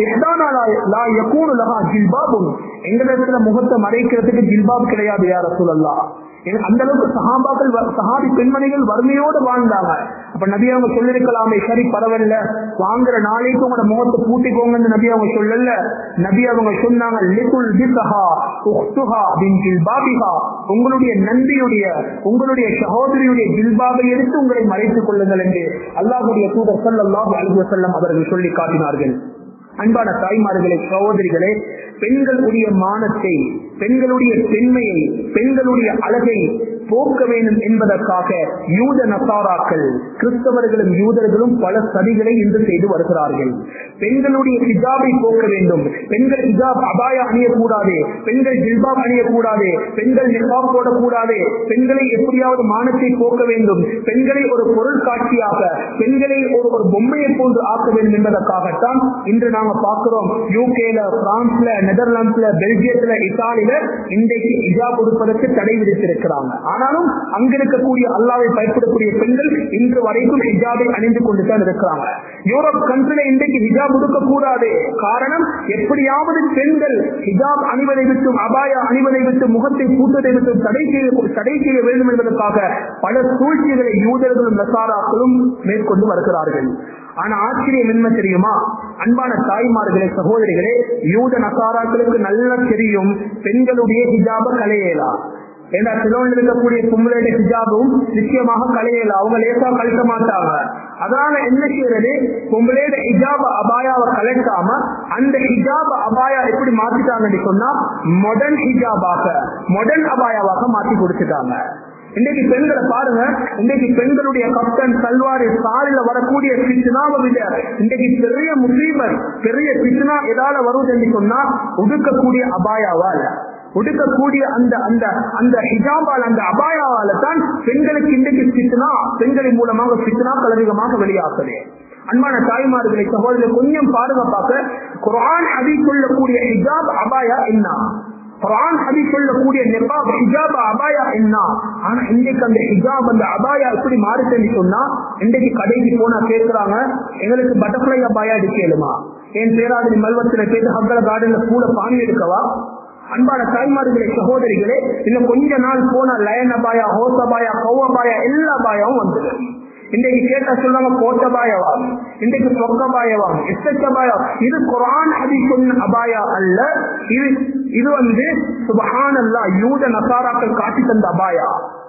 லா யகூனு லஹா ஜில்பாபும் எங்களிடத்துல முகத்தை மறைக்கிறதுக்கு ஜில்பாப் கிடையாது யார சூழல்லா அந்த அளவுக்கு சஹாபாக்கள் சஹாபி பெண்மணிகள் வறுமையோடு வாழ்ந்தாங்க அப்ப நபி அவங்க சொல்லிருக்கலாமே சரி பரவாயில்ல வாங்குற நாளைக்கு உங்களோட முகத்தை பூட்டிக்கோங்கன்னு நபி அவங்க சொல்லல நபி அவங்க சொன்னாங்க லிகுல் பிசஹா உக்துஹா பின் ஜில்பாபிஹா உங்களுடைய நன்றியுடைய உங்களுடைய சகோதரியுடைய ஜில்பாபை எடுத்து உங்களை மறைத்துக் கொள்ளுங்கள் என்று அல்லாஹுடைய தூதர் சல்லாஹு அலி வசல்லம் அவர்கள் சொல்லி காட்டினார்கள் அன்பான தாய்மார்களே சகோதரிகளே பெண்களுடைய மானத்தை பெண்களுடைய பெண்மையை பெண்களுடைய அழகை போக்க வேண்டும் என்பதற்காக யூத நசாராக்கள் கிறிஸ்தவர்களும் யூதர்களும் பல சதிகளை இன்று செய்து வருகிறார்கள் பெண்களுடைய ஹிஜாபை போக்க வேண்டும் பெண்கள் ஹிஜாப் அபாய அணியக்கூடாது பெண்கள் ஜில்பாப் அணியக்கூடாது பெண்கள் நிர்வாகம் போடக்கூடாது பெண்களை எப்படியாவது மானத்தை போக்க வேண்டும் பெண்களை ஒரு பொருள் காட்சியாக பெண்களை ஒரு ஒரு பொம்மையை போன்று ஆக்க வேண்டும் என்பதற்காகத்தான் இன்று நாங்க பார்க்கிறோம் யூகேல பிரான்ஸ்ல நெதர்லாந்துல பெல்ஜியத்துல இத்தாலியில இன்றைக்கு ஹிஜாப் கொடுப்பதற்கு தடை விதித்திருக்கிறாங்க ஆனாலும் அங்க இருக்கக்கூடிய அல்லாவை பயப்படக்கூடிய பெண்கள் இன்று வரைக்கும் ஹிஜாபை அணிந்து கொண்டு தான் இருக்கிறாங்க யூரோப் கண்ட்ரில இன்றைக்கு ஹிஜாப் கொடுக்க கூடாது காரணம் எப்படியாவது பெண்கள் ஹிஜாப் அணிவதை விட்டும் அபாயா அணிவதை விட்டு முகத்தை பூத்ததை விட்டு தடை செய்ய தடை செய்ய வேண்டும் என்பதற்காக பல சூழ்ச்சிகளை யூதர்களும் நசாராக்களும் மேற்கொண்டு வருகிறார்கள் ஆனா ஆச்சரியம் என்ன தெரியுமா அன்பான தாய்மார்களே சகோதரிகளே யூத நசாராக்களுக்கு நல்லா தெரியும் பெண்களுடைய ஹிஜாப கலையலா ஏன்னா சிலோன் இருக்கக்கூடிய பொம்பளைய ஹிஜாபும் நிச்சயமாக கலையல அவங்க லேசா கழிக்க மாட்டாங்க அதனால என்ன செய்யறது பொம்பளையோட ஹிஜாப அபாயாவை கலக்காம அந்த ஹிஜாப அபாயா எப்படி மாத்திட்டாங்கன்னு சொன்னா மொடர்ன் ஹிஜாபாக மொடர்ன் அபாயாவாக மாத்தி கொடுத்துட்டாங்க இன்னைக்கு பெண்களை பாருங்க இன்னைக்கு பெண்களுடைய கப்டன் சல்வாரி சாலில வரக்கூடிய பிச்சுனாவை விட இன்னைக்கு பெரிய முசீபத் பெரிய பிச்சுனா எதால வருவது என்று சொன்னா உடுக்கக்கூடிய அபாயாவால் உடுக்கக்கூடிய அந்த அந்த அந்த ஹிஜாபால் அந்த அபாயாவால தான் பெண்களுக்கு இன்றைக்கு பிச்சுனா பெண்களின் மூலமாக பிச்சுனாக்கள் அதிகமாக வெளியாக்குது அன்பான தாய்மார்களை சகோதரர் கொஞ்சம் பாருங்க பார்க்க குரான் அதி சொல்லக்கூடிய ஹிஜாப் அபாயா என்ன குரான் ஹதி சொல்லக்கூடிய நிபாப் ஹிஜாப் அபாயா என்ன ஆனா இன்றைக்கு அந்த ஹிஜாப் அந்த அபாயா எப்படி மாறுச்சுன்னு சொன்னா இன்றைக்கு கடைக்கு போனா கேட்கிறாங்க எங்களுக்கு பட்டர்ஃபிளை அபாயா எடுக்கலுமா என் பேராதிரி மல்வத்துல போயிட்டு ஹக்கல கார்டன்ல கூட பாணி எடுக்கவா அன்பான தாய்மார்களே சகோதரிகளே இன்னும் கொஞ்ச நாள் போன லயன் அபாயா ஹோஸ் அபாயா கௌ அபாயா எல்லா அபாயாவும் வந்துடும் இன்றைக்கு கேட்டா சொல்லுவாங்க கோட்டபாயவாம் இன்றைக்கு சொக்கபாயவாம் எஸ்எச்சபாயா இது குரான் அதி சொன்ன அபாயா அல்ல இது இது வந்து சுபஹான் அல்லா யூத நசாராக்கள் காட்டி தந்த அபாயா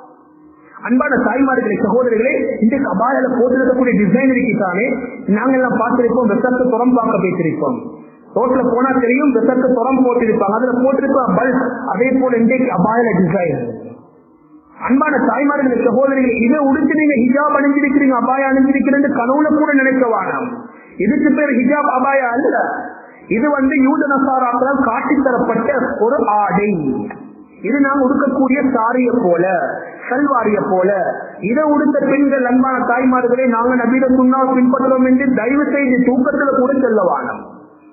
அன்பான தாய்மார்களே சகோதரிகளே இன்றைக்கு அபாயால போட்டிருக்கக்கூடிய டிசைன் இருக்கிட்டானே நாங்க எல்லாம் பார்த்திருப்போம் வெசத்து புறம் பார்க்க பேசிருப்போம் ரோட்ல போனா தெரியும் வெசத்து புறம் போட்டிருப்பாங்க அதுல போட்டிருப்ப பல்ப் அதே போல இன்றைக்கு அபாயால டிசைன் அன்பான தாய்மார்களே சகோதரிகள் இதை உடுத்து நீங்க ஹிஜாப் அணிஞ்சிருக்கிறீங்க அபாயா அணிஞ்சிருக்கிறேன் கனவுல கூட நினைக்க வேணாம் இதுக்கு பேர் ஹிஜாப் அபாயா அல்ல இது வந்து யூத நசாராக்களால் காட்டி தரப்பட்ட ஒரு ஆடை இது நாம் உடுக்கக்கூடிய சாரிய போல சல்வாரிய போல இதை உடுத்த பெண்கள் அன்பான தாய்மார்களே நாங்க நபீட சுண்ணா பின்பற்றுறோம் என்று தயவு செய்து தூக்கத்துல கூட செல்ல வானம்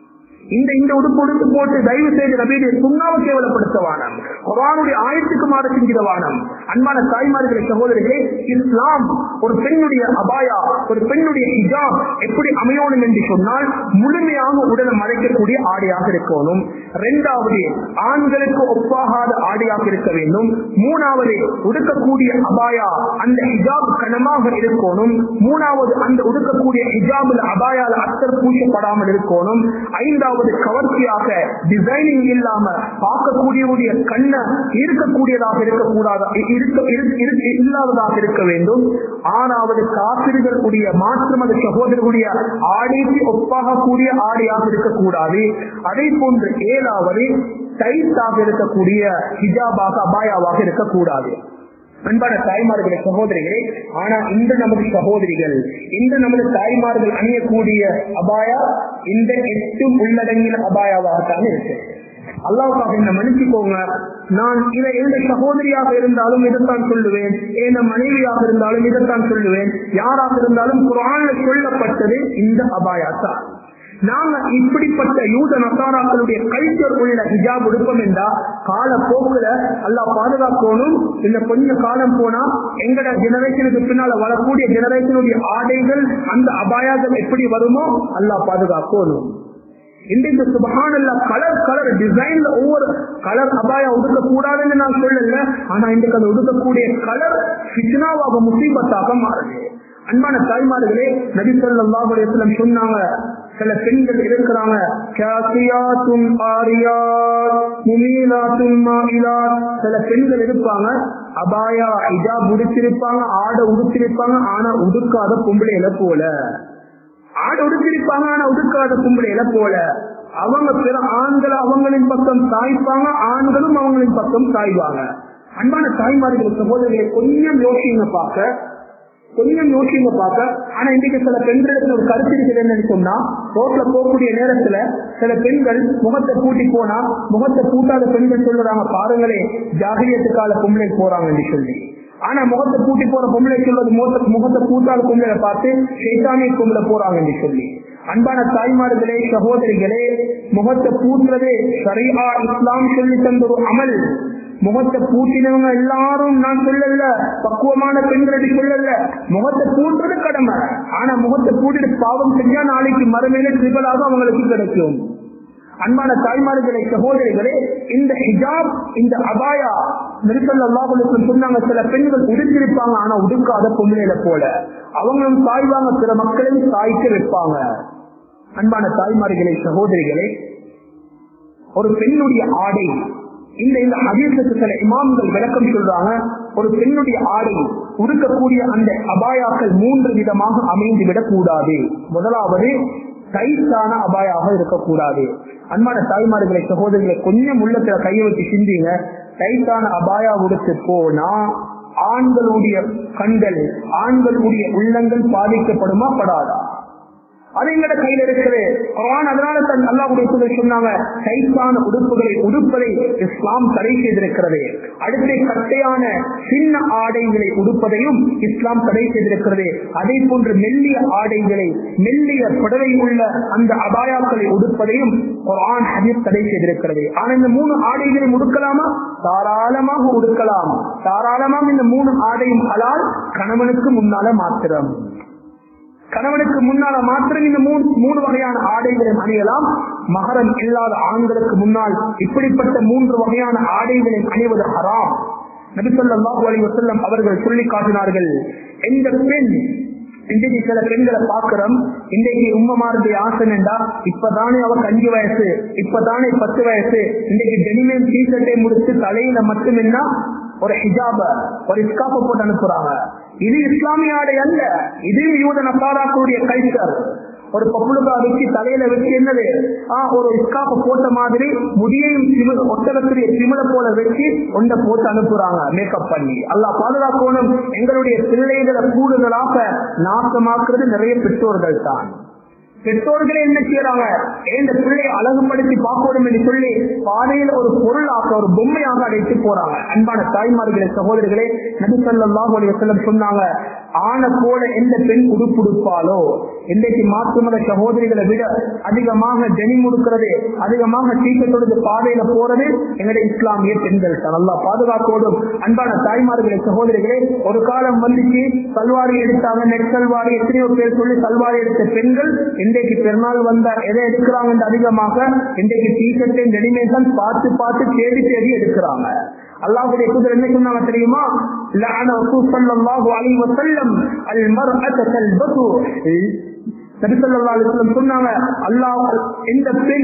இந்த இந்த உடுப்பு உடுப்பு போட்டு தயவு செய்து நபியுடைய சுண்ணாவை கேவலப்படுத்தவானம் குரானுடைய ஆயத்துக்கு மாற செஞ்சிடவானம் அன்பான தாய்மார்களே சகோதரிகளே இஸ்லாம் ஒரு பெண்ணுடைய அபாயா ஒரு பெண்ணுடைய ஹிஜாப் எப்படி அமையணும் என்று சொன்னால் முழுமையாக உடலை மறைக்கக்கூடிய ஆடையாக இருக்கணும் இரண்டாவது ஆண்களுக்கு ஒப்பாகாத ஆடையாக இருக்க வேண்டும் மூணாவது உடுக்கக்கூடிய அபாயா அந்த ஹிஜாப் கனமாக இருக்கணும் மூணாவது அந்த உடுக்கக்கூடிய ஹிஜாபில் அபாயால் அத்தர் பூசப்படாமல் இருக்கணும் ஐந்தாவது கவர்ச்சியாக டிசைனிங் இல்லாம பார்க்கக்கூடியவுடைய கண்ண இருக்கக்கூடியதாக இருக்கக்கூடாது இருக்க இரு- இரு- இல்லாததாக இருக்க வேண்டும் ஆறாவது காப்பிர்களுடைய மாற்று மத சகோதரர்களுடைய ஆடைக்கு ஒப்பாகக்கூடிய ஆடையாக இருக்கக்கூடாது அதே போன்று ஏழாவது டைட்டாக இருக்கக்கூடிய ஹிஜாபாக அபாயாவாக இருக்கக்கூடாது அன்பான தாய்மார்களே சகோதரிகளே ஆனா இந்த நமது சகோதரிகள் இந்த நமது தாய்மார்கள் அணியக்கூடிய அபாயா இந்த எட்டு உள்ளடங்கின அபாயாவாகத்தான் இருக்கு அல்லாவுக்காக என்ன மன்னிச்சுக்கோங்க நான் இதை எந்த சகோதரியாக இருந்தாலும் இதைத்தான் சொல்லுவேன் எந்த மனைவியாக இருந்தாலும் இதைத்தான் சொல்லுவேன் யாராக இருந்தாலும் குரான்ல சொல்லப்பட்டது இந்த அபாயா தான் நாங்க இப்படிப்பட்ட யூத நசாராக்களுடைய கல்ச்சர் உள்ள ஹிஜாப் உடுப்பம் என்றா கால போக்குல அல்லா பாதுகாக்கணும் இந்த கொஞ்ச காலம் போனா எங்கட ஜெனரேஷனுக்கு பின்னால வரக்கூடிய ஜெனரேஷனுடைய ஆடைகள் அந்த அபாயாக்கள் எப்படி வருமோ அல்லா பாதுகாக்கணும் இன்றைக்கு சுபஹானல்ல கலர் கலர் டிசைன்ல ஒவ்வொரு கலர் அபாயா உடுக்க கூடாதுன்னு நான் சொல்லல ஆனா இன்றைக்கு அது உடுக்கக்கூடிய கலர் ஃபித்னாவாக முசீபத்தாக மாறுது அன்பான தாய்மார்களே நபி ஸல்லல்லாஹு அலைஹி வஸல்லம் சொன்னாங்க சில பெண்கள் இருக்கிறாங்க காசியாத்தும் ஆரியாத் முமீலாத்தும் மாயிலாத் சில பெண்கள் இருப்பாங்க அபாயா ஹிஜாப் உடுத்திருப்பாங்க ஆடை உடுத்திருப்பாங்க ஆனா உடுக்காத பொம்பளையில போல ஆடு உடுத்திருப்பாங்க ஆனா உடுக்காத பொம்பளையில போல அவங்க பிற ஆண்கள் அவங்களின் பக்கம் சாய்ப்பாங்க ஆண்களும் அவங்களின் பக்கம் சாய்வாங்க அன்பான தாய்மார்கள் சகோதரிகளை கொஞ்சம் யோசிங்க பார்க்க கொஞ்சம் யோசிங்க பார்க்க ஆனா இன்றைக்கு சில பெண்களுக்கு ஒரு கருத்து இருக்குது என்னன்னு சொன்னா ரோட்ல போகக்கூடிய நேரத்துல சில பெண்கள் முகத்தை பூட்டி போனா முகத்தை பூட்டாத பெண்கள் சொல்லுறாங்க பாருங்களே ஜாகிரியத்து கால பொம்பளை போறாங்கன்னு சொல்லி ஆனா முகத்தை பூட்டி போற பொம்பளை சொல்றது முகத்தை முகத்தை பூட்டாத பொம்பளை பார்த்து சைத்தானிய பொம்பளை போறாங்கன்னு சொல்லி அன்பான தாய்மார்களே சகோதரிகளே முகத்தை பூட்டுறது சரியா இஸ்லாம் சொல்லி தந்த ஒரு அமல் முகத்தை பூட்டினவங்க எல்லாரும் நான் சொல்லல பக்குவமான பெண்கள் சொல்லல முகத்தை பூட்டுறது கடமை ஆனா முகத்தை பூட்டிட்டு பாவம் செஞ்சா நாளைக்கு மறுமையில சிறுபலாக அவங்களுக்கு கிடைக்கும் அன்பான தாய்மார்களே சகோதரிகளே இந்த ஹிஜாப் இந்த அபாயா நெருக்கல் சொன்னாங்க சில பெண்கள் உடுத்திருப்பாங்க ஆனா உடுக்காத பொம்பளையில போல அவங்களும் சாய்வாங்க சில மக்களையும் சாய்க்க வைப்பாங்க அன்பான தாய்மார்களே சகோதரிகளே ஒரு பெண்ணுடைய ஆடை இந்த இந்த ஹதீஸுக்கு சில இமாம்கள் விளக்கம் சொல்றாங்க ஒரு பெண்ணுடைய ஆடை உடுக்கக்கூடிய அந்த அபாயாக்கள் மூன்று விதமாக அமைந்து விடக்கூடாது முதலாவது டைட்டான அபாயாக இருக்கக்கூடாது அன்பான தாய்மார்களை சகோதரிகளை கொஞ்சம் உள்ளத்துல கையை வச்சு சிந்திங்க டைட்டான அபாயா உடுத்து போனா ஆண்களுடைய கண்கள் ஆண்களுடைய உள்ளங்கள் பாதிக்கப்படுமா படாதா அது எங்கட கையில இருக்குது குரான் அதனால தன் அல்லாவுடைய தூதர் சொன்னாங்க கைத்தான உடுப்புகளை உடுப்பதை இஸ்லாம் தடை செய்திருக்கிறது அடுத்த கட்டையான சின்ன ஆடைகளை உடுப்பதையும் இஸ்லாம் தடை செய்திருக்கிறது அதே போன்று மெல்லிய ஆடைகளை மெல்லிய புடவை உள்ள அந்த அபாயாக்களை உடுப்பதையும் குரான் ஹதீஸ் தடை செய்திருக்கிறது ஆனா இந்த மூணு ஆடைகளை உடுக்கலாமா தாராளமாக உடுக்கலாம் தாராளமாக இந்த மூணு ஆடையும் ஹலால் கணவனுக்கு முன்னால மாத்திரம் கணவனுக்கு முன்னால மாத்திரம் இந்த மூணு மூணு வகையான ஆடைகளை அணியலாம் மகரம் இல்லாத ஆண்களுக்கு முன்னால் இப்படிப்பட்ட மூன்று வகையான ஆடைகளை அணிவது ஹராம் நபிசல்லாஹு அலி வசல்லம் அவர்கள் சொல்லி காட்டினார்கள் எந்த பெண் இன்றைக்கு சில பெண்களை பாக்குறோம் இன்றைக்கு உம்மமாருடைய ஆசைண்டா இப்பதானே அவருக்கு அஞ்சு வயசு இப்பதானே பத்து வயசு இன்றைக்கு டெனிமேன் டீஷர்ட்டை முடிச்சு தலையில மட்டும் என்ன ஒரு ஹிஜாப ஒரு இஸ்காப்ப போட்டு அனுப்புறாங்க இது இஸ்லாமிய ஆடை அல்ல இது யூத நசாராக்களுடைய கல்ச்சர் ஒரு பப்புளுக்கா வச்சு தலையில வச்சு என்னது ஆஹ் ஒரு இஸ்காப்ப போட்ட மாதிரி முடியையும் சிமிழ் ஒட்டகத்துடைய சிமிழ போல வச்சு ஒன்றை போட்டு அனுப்புறாங்க மேக்கப் பண்ணி அல்லாஹ் பாதுகாக்கணும் எங்களுடைய பிள்ளைகளை கூடுதலாக நாசமாக்குறது நிறைய பெற்றோர்கள் தான் பெற்றோர்களே என்ன செய்யறாங்க இந்த பிள்ளையை அழகுபடுத்தி பார்க்கணும் என்று சொல்லி பாதையில ஒரு பொருளாக ஒரு பொம்மையாக அடைத்து போறாங்க அன்பான தாய்மார்களே சகோதரிகளே நபி ஸல்லல்லாஹு அலைஹி வஸல்லம் சொன்னாங்க ஆன போல எந்த பெண் உடுப்புடுப்பாலோ இன்றைக்கு மாற்று மத சகோதரிகளை விட அதிகமாக ஜனி முடுக்கிறது அதிகமாக சீக்கிரத்தோடு பாதையில போறது எங்களுடைய இஸ்லாமிய பெண்கள் தான் நல்லா பாதுகாப்போடும் அன்பான தாய்மார்களை சகோதரிகளே ஒரு காலம் வந்துச்சு சல்வாரி எடுத்தாங்க நெட் சல்வாரி எத்தனையோ பேர் சொல்லி சல்வாரி எடுத்த பெண்கள் இன்றைக்கு பெருநாள் வந்தா எதை எடுக்கிறாங்க அதிகமாக இன்றைக்கு டீஷர்ட்டை ரெடிமேட் பார்த்து பார்த்து தேடி தேடி எடுக்கிறாங்க அல்லாஹுடைய தூதர் என்ன சொன்னாங்க தெரியுமா லஅன ரசூல் ஸல்லல்லாஹு அலைஹி வஸல்லம் அல் மர்அத தல்பது நபி ஸல்லல்லாஹு அலைஹி வஸல்லம் சொன்னாங்க அல்லாஹ் இந்த பெண்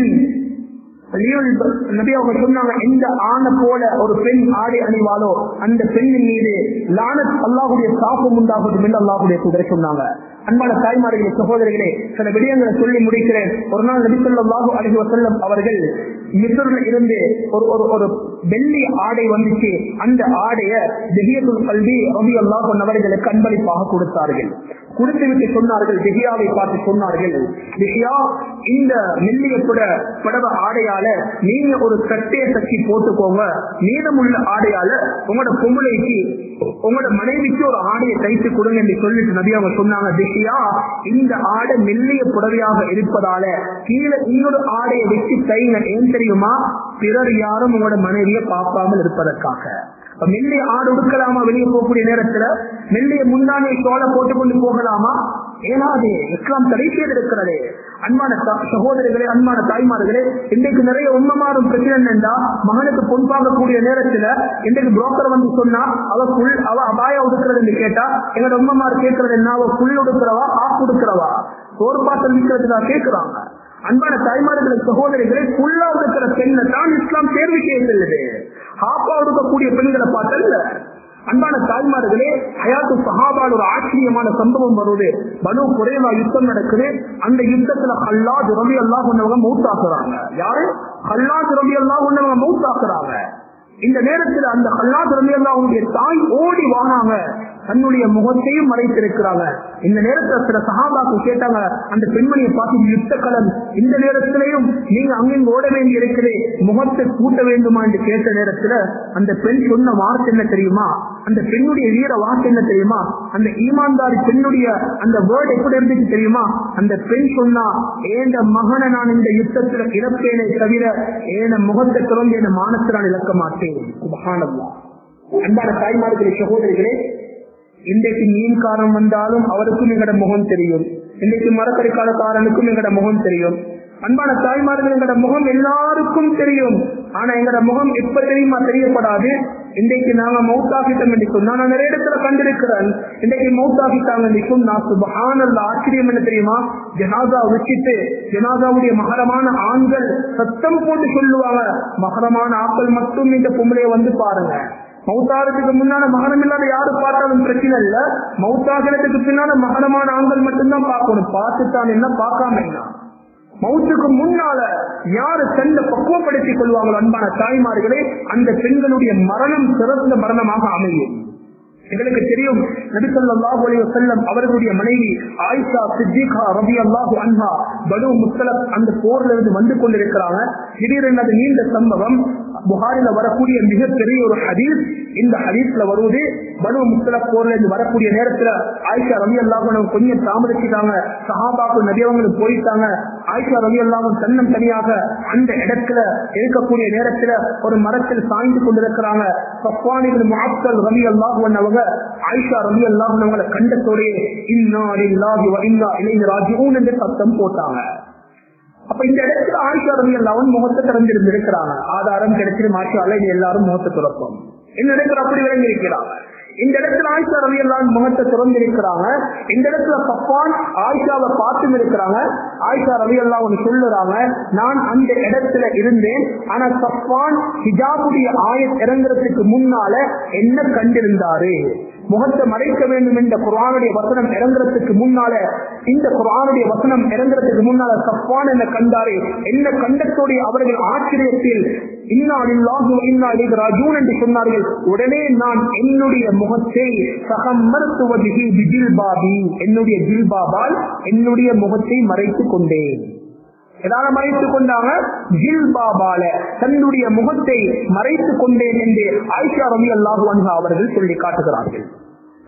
நபி அவங்க சொன்னாங்க எந்த ஆணை போல ஒரு பெண் ஆடை அணிவாலோ அந்த பெண்ணின் மீது லானத் அல்லாஹுடைய சாப்பம் உண்டாகட்டும் என்று அல்லாஹுடைய தூதரை சொன்னாங்க அன்பான தாய்மார்களே சகோதரிகளே சில விடயங்களை சொல்லி முடிக்கிறேன் ஒரு நாள் நபி சொல்லாஹு அலஹி வசல்லம் அவர்கள் மிசூர்ல இருந்து ஒரு ஒரு ஒரு வெள்ளி ஆடை வந்துச்சு அந்த ஆடைய திஹியத்துல் கல்வி ரபி அல்லாஹ் அவர்களுக்கு அன்பளிப்பாக கொடுத்தார்கள் கொடுத்து விட்டு சொன்னார்கள் திஹியாவை பார்த்து சொன்னார்கள் திஹியா இந்த மெல்லிய புட புடவ ஆடையால நீங்க ஒரு சட்டையை தச்சு போட்டுக்கோங்க மீதமுள்ள ஆடையால உங்களோட பொம்பளைக்கு உங்களோட மனைவிக்கு ஒரு ஆடையை தைத்து கொடுங்க என்று சொல்லிட்டு நபி அவங்க சொன்னாங்க திஹியா இந்த ஆடை மெல்லிய புடவையாக இருப்பதால கீழே இன்னொரு ஆடையை வச்சு தைங்க ஏன் தெரியுமா பிறர் யாரும் உங்களோட மனைவியை பார்க்காமல் இருப்பதற்காக மெல்லிய ஆடு உடுக்கலாமா வெளியே போகக்கூடிய நேரத்துல மெல்லிய முந்தானை சோழ போட்டுக்கொண்டு போகலாமா ஏனாது இஸ்லாம் தடை செய்திருக்கிறது அன்பான சகோதரிகளே அன்பான தாய்மார்களே இன்றைக்கு நிறைய உண்மமாறும் பிரச்சனை என்னண்டா மகனுக்கு பொன் பார்க்கக்கூடிய நேரத்துல இன்றைக்கு புரோக்கர் வந்து சொன்னா அவ புல் அவ அபாய உடுக்கிறது என்று கேட்டா எங்களோட உண்மமாறு கேட்கறது என்ன அவ புல் உடுக்கிறவா ஆப் உடுக்கிறவா சோறு பாத்திரம் விற்கிறதுக்கா கேட்கிறாங்க அன்பான தாய்மார்களை சகோதரிகளை புல்லா இருக்கிற பெண்ணை தான் இஸ்லாம் தேர்வு செய்ய செல்லுது ஹாப்பா இருக்கக்கூடிய பெண்களை பார்த்தல்ல அன்பான தாய்மார்களே ஹயாத்து சஹாபால் ஒரு ஆச்சரியமான சம்பவம் வருது பனு குறைவா யுத்தம் நடக்குது அந்த யுத்தத்துல ஹல்லாது ரவி அல்லா கொண்டவங்க மௌத்தாக்குறாங்க யாரு ஹல்லாது ரவி அல்லா கொண்டவங்க மௌத்தாக்குறாங்க இந்த நேரத்தில் அந்த ஹல்லாது ரவி அல்லாவுடைய தாய் ஓடி வானாங்க தன்னுடைய முகத்தையும் மறைத்திருக்கிறாங்க இந்த நேரத்தில் சில சகாபாக்கள் கேட்டாங்க அந்த பெண்மணியை பார்த்து யுத்த கலன் இந்த நேரத்திலையும் நீங்க அங்கிருந்து ஓட வேண்டி இருக்குது முகத்தை கூட்ட வேண்டுமா என்று கேட்ட நேரத்துல அந்த பெண் சொன்ன வார்த்தை என்ன தெரியுமா அந்த பெண்ணுடைய வீர வார்த்தை என்ன தெரியுமா அந்த ஈமான்தாரி பெண்ணுடைய அந்த வேர்ட் எப்படி இருந்துச்சு தெரியுமா அந்த பெண் சொன்னா ஏந்த மகனை நான் இந்த யுத்தத்துல இழப்பேனே தவிர ஏன முகத்தை திறந்து என மானத்தை நான் இழக்க மாட்டேன் சுபஹானல்லாஹ். அன்பான தாய்மார்களே சகோதரிகளே இன்றைக்கு மீன்காரன் வந்தாலும் அவருக்கும் எங்கட முகம் தெரியும் இன்றைக்கு மரக்கறிக்காரனுக்கும் எங்கட முகம் தெரியும் அன்பான தாய்மார்கள் எங்கட முகம் எல்லாருக்கும் தெரியும் ஆனா எங்கட முகம் எப்ப தெரியுமா தெரியப்படாது இன்றைக்கு நாங்க மௌத்தாகிட்டோம் என்று சொன்னா நான் நிறைய இடத்துல கண்டிருக்கிறேன் இன்றைக்கு மௌத்தாகிட்டாங்க என்றும் நான் சுபஹானல்ல ஆச்சரியம் என்ன தெரியுமா ஜனாதா வச்சுட்டு ஜனாதாவுடைய மகரமான ஆண்கள் சத்தம் போட்டு சொல்லுவாங்க மகரமான ஆட்கள் மட்டும் இந்த பொம்பளைய வந்து பாருங்க மௌத்தாகிறதுக்கு முன்னால மகனம் இல்லாத யாரு பார்த்தாலும் பிரச்சனை இல்ல மௌத்தாகிறதுக்கு பின்னால மகனமான ஆண்கள் மட்டும்தான் பார்க்கணும் பார்த்துத்தான் என்ன பார்க்காம என்ன மௌத்துக்கு முன்னால யாரு தன்னை பக்குவப்படுத்திக் கொள்வாங்களோ அன்பான தாய்மார்களே அந்த பெண்களுடைய மரணம் சிறந்த மரணமாக அமையும் எங்களுக்கு தெரியும் நபிசல்லாஹு அலைஹி வஸல்லம் அவர்களுடைய மனைவி ஆயிஷா சித்திகா ரபி அல்லாஹு அன்ஹா படு முத்தலப் அந்த போர்ல இருந்து வந்து கொண்டிருக்கிறாங்க திடீரென அது நீண்ட சம்பவம் புகாரில வரக்கூடிய மிகப்பெரிய ஒரு ஹதீஸ் இந்த ஹதீஸ்ல வருவது பனு முத்தலப் போர்ல இருந்து வரக்கூடிய நேரத்துல ஆயிஷா ரவி அல்லாஹும் கொஞ்சம் தாமதிச்சுட்டாங்க சஹாபாக்கள் நபியவங்களும் போயிட்டாங்க ஆயிஷா ரவி அல்லாஹும் தன்னம் தனியாக அந்த இடத்துல இருக்கக்கூடிய நேரத்துல ஒரு மரத்தில் சாய்ந்து கொண்டிருக்கிறாங்க சஃபானிகள் முஹத்தல் ரவி அல்லாஹுவன் அவங்க ஆயிஷா ரவி அல்லாஹுன் அவங்களை கண்டத்தோடே இன்னா லில்லாஹி வ இன்னா இலைஹி ராஜிஊன் என்று சத்தம் போட்டாங்க அப்ப இந்த இடத்துல ஆயிஷா ரவி அல்லாவும் முகத்தை திறந்திருந்து இருக்கிறாங்க ஆதாரம் கிடைச்சிரு மாஷால இது எல்லாரும் முகத்தை துறப்போம் இந்த இடத்துல அப்படி விளங்கி இருக்கிறாங்க இந்த இடத்துல ஆயிஷா ரவி எல்லாம் முகத்தை திறந்திருக்கிறாங்க இந்த இடத்துல பப்பான் ஆயிஷாவை பார்த்தும் இருக்கிறாங்க ஆயிஷா ரவி எல்லாம் ஒன்று சொல்லுறாங்க நான் அந்த இடத்துல இருந்தேன் ஆனா சப்பான் ஹிஜாபுடைய ஆய இறங்குறதுக்கு முன்னால என்ன கண்டிருந்தாரு முகத்தை மறைக்க வேண்டும் என்ற குரானுடைய வசனம் இறங்குறதுக்கு முன்னால இந்த குரானுடைய வசனம் இறங்குறதுக்கு முன்னால சப்பான் என்ன கண்டாரு என்ன கண்டத்தோடைய அவர்கள் ஆச்சரியத்தில் இன்னாலில்லாஹு இன்னா இலைஹி ராஜூன் என்று சொன்னார்கள் உடனே நான் என்னுடைய முகத்தை சகமர்த்துவதிகி பிஜில்பாபி என்னுடைய ஜில்பாபால் என்னுடைய முகத்தை மறைத்துக் கொண்டேன் எதால மறைத்துக் கொண்டாங்க ஜில்பாபால தன்னுடைய முகத்தை மறைத்துக் கொண்டேன் என்று ஆயிஷா ரவி அல்லாஹு அன்ஹா அவர்கள் சொல்லி காட்டுகிறார்கள்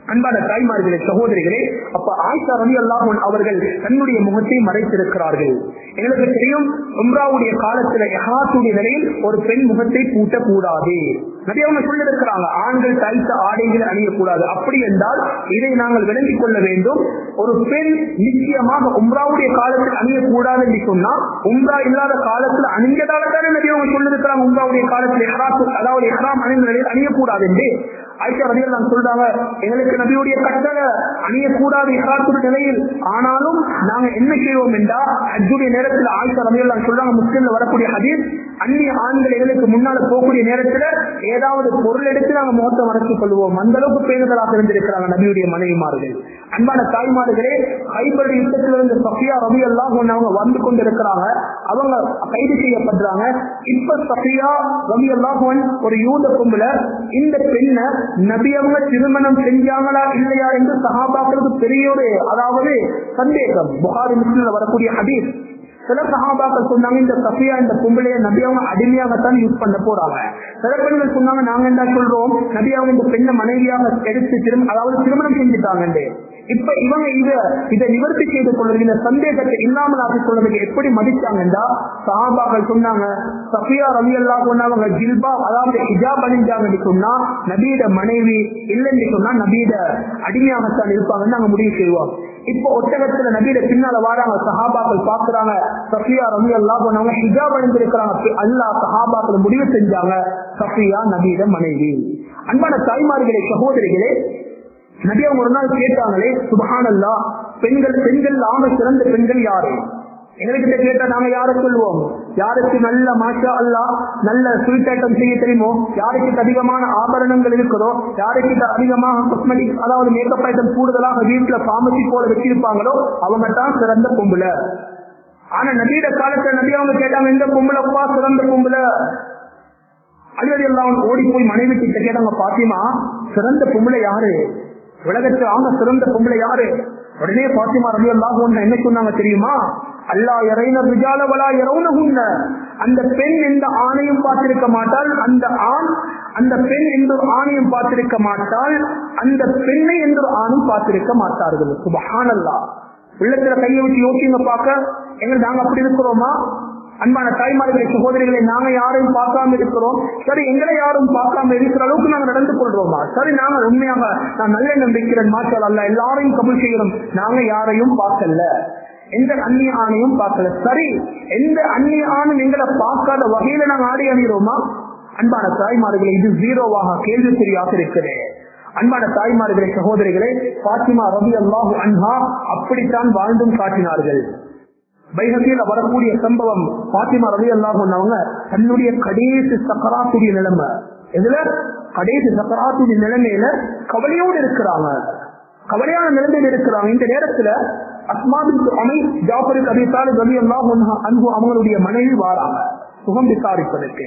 அன்பான தாய்மார்களே சகோதரிகளே அப்ப ஆயிஷா ரவி அல்லாஹன் அவர்கள் தன்னுடைய முகத்தை மறைத்திருக்கிறார்கள் எங்களுக்கு தெரியும் உம்ராவுடைய காலத்துல எஹாத்துடைய நிலையில் ஒரு பெண் முகத்தை பூட்டக்கூடாது நிறைய அவங்க சொல்லிருக்கிறாங்க ஆண்கள் தைத்த ஆடைகள் அணியக்கூடாது அப்படி என்றால் இதை நாங்கள் விளங்கிக் கொள்ள வேண்டும் ஒரு பெண் நிச்சயமாக உம்ராவுடைய காலத்தில் அணியக்கூடாது என்று சொன்னா உம்ரா இல்லாத காலத்தில் அணிஞ்சதால தானே நிறைய அவங்க சொல்லிருக்கிறாங்க உம்ராவுடைய காலத்தில் எஹராத்து அதாவது எஹராம் அணிந்த நிலையில் அணியக்கூடாது என்று ஆயிஷா ரதியல் நான் சொல்றாங்க எங்களுக்கு நபியுடைய கட்டளை அணியக்கூடாது இஹராத்துடைய நிலையில் ஆனாலும் நாங்க என்ன செய்வோம் என்றா அஜுடைய நேரத்தில் ஆயிஷா ரதியல் நான் சொல்றாங்க முஸ்லிம்ல வரக்கூடிய ஹதீஸ் அந்நிய ஆண்கள் எங்களுக்கு முன்னால போகக்கூடிய நேரத்துல ஏதாவது பொருள் எடுத்து நாங்க முகத்தை மறைத்துக் கொள்வோம் அந்த அளவுக்கு பேணுதலாக இருந்திருக்கிறாங்க நபியுடைய மனைவிமார்கள் அன்பான தாய்மார்களே கைபடி யுத்தத்திலிருந்து சஃபியா ரவி எல்லாம் அவங்க வந்து கொண்டிருக்கிறாங்க அவங்க கைது செய்யப்படுறாங்க இப்ப சஃபியா ரவி எல்லாம் ஒரு யூத கும்பல இந்த பெண்ணை நபி அவங்க திருமணம் செஞ்சாங்களா இல்லையா என்று சகாபாக்களுக்கு பெரிய ஒரு அதாவது சந்தேகம் புகாரி முஸ்லிம்ல வரக்கூடிய ஹதீஸ் சில சகாபாக்கள் சொன்னாங்க இந்த சஃபியா இந்த பொம்பளைய நபி அவங்க அடிமையாகத்தான் யூஸ் பண்ண போறாங்க சில பெண்கள் சொன்னாங்க நாங்க என்ன சொல்றோம் நபி அவங்க இந்த பெண்ணை மனைவியாக எடுத்து திரும் அதாவது திருமணம் செஞ்சுட்டாங்க இப்ப இவங்க இத இதை நிவர்த்தி செய்து கொள்வது இந்த சந்தேகத்தை இல்லாமல் ஆக்கி கொள்வதற்கு எப்படி மதிச்சாங்கன்னா சஹாபாக்கள் சொன்னாங்க சஃபியா ரவி அல்லா சொன்னாங்க ஜில்பா அதாவது ஹிஜாப் அணிஞ்சாங்கன்னு சொன்னா நபீட மனைவி இல்லைன்னு சொன்னா நபீட அடிமையாகத்தான் இருப்பாங்கன்னு நாங்க முடிவு செய்வோம் இப்ப ஒட்டகத்துல நபீட பின்னால வாராங்க சஹாபாக்கள் பாக்குறாங்க சஃபியா ரவி அல்லா போனவங்க ஹிஜாப் அணிந்திருக்கிறாங்க அல்லா சஹாபாக்கள் முடிவு செஞ்சாங்க சஃபியா நபீட மனைவி அன்பான தாய்மார்களே சகோதரிகளே நபி அவங்க ஒரு நாள் கேட்டாங்களே சுபஹானல்லா பெண்கள் பெண்கள் ஆக சிறந்த பெண்கள் யாரு எங்ககிட்ட கேட்டா நாங்க யார சொல்லுவோம் யாருக்கு நல்ல மாஷா அல்லா நல்ல ஸ்வீட் ஐட்டம் செய்ய தெரியுமோ யாருக்கு அதிகமான ஆபரணங்கள் இருக்குதோ யாருக்கு அதிகமாக காஸ்மெட்டிக் அதாவது மேக்கப் ஐட்டம் கூடுதலாக வீட்டுல பாமசி போல வச்சிருப்பாங்களோ அவங்க தான் சிறந்த பொம்புல ஆனா நபியோட காலத்துல நபி அவங்க கேட்டாங்க எந்த பொம்புலப்பா சிறந்த பொம்புல அழுவதி எல்லாம் ஓடி போய் மனைவி கிட்ட கேட்டாங்க பாத்திமா சிறந்த பொம்பளை யாரு உலகத்து அவங்க சிறந்த பொம்பளை யாரு உடனே பாத்திமா ரவி அல்லாஹ் என்ன சொன்னாங்க தெரியுமா அல்லா இறைனர் விஜாலவலா இறவுன அந்த பெண் எந்த ஆணையும் பார்த்திருக்க மாட்டால் அந்த ஆண் அந்த பெண் எந்த ஆணையும் பார்த்திருக்க மாட்டால் அந்த பெண்ணை எந்த ஆணும் பார்த்திருக்க மாட்டார்கள் சுபஹானல்லா உள்ளத்துல கையை வச்சு யோசிங்க பார்க்க எங்க நாங்க அப்படி இருக்கிறோமா அன்பான தாய்மார்களை சகோதரிகளை நாங்க யாரையும் பார்க்காம இருக்கிறோம் சரி எங்களை யாரும் பார்க்காம இருக்கிற அளவுக்கு நாங்க நடந்து கொள்றோமா சரி நாங்க உண்மையாக நான் நல்ல நம்பிக்கிறேன் மாற்றால் அல்ல எல்லாரையும் கபுல் செய்கிறோம் நாங்க யாரையும் பார்க்கல எந்த அந்நிய ஆணையும் பார்க்கல சரி எந்த அந்நிய ஆணும் எங்களை பார்க்காத வகையில நாங்க ஆடி அணிகிறோமா அன்பான தாய்மார்களை இது ஜீரோவாக கேள்விக்குறியாக இருக்கிறேன் அன்பான தாய்மார்களே சகோதரிகளே பாத்திமா ரவி அல்லாஹு அன்ஹா அப்படித்தான் வாழ்ந்தும் காட்டினார்கள் பைஹத்தியில வரக்கூடிய சம்பவம் பாத்திமா ரவி அல்லாஹ் தன்னுடைய கடைசி சக்கராத்துடைய நிலைமை இதுல கடைசி சக்கராத்துடைய நிலைமையில கவலையோடு இருக்கிறாங்க கவலையான நிலைமையில இருக்கிறாங்க இந்த நேரத்துல அஸ்மாபின் அமை ஜாஃபருக்கு அபிசாலி ரவி அல்லாஹ் அன்பு அவங்களுடைய மனைவி வாராங்க சுகம் விசாரிப்பதற்கு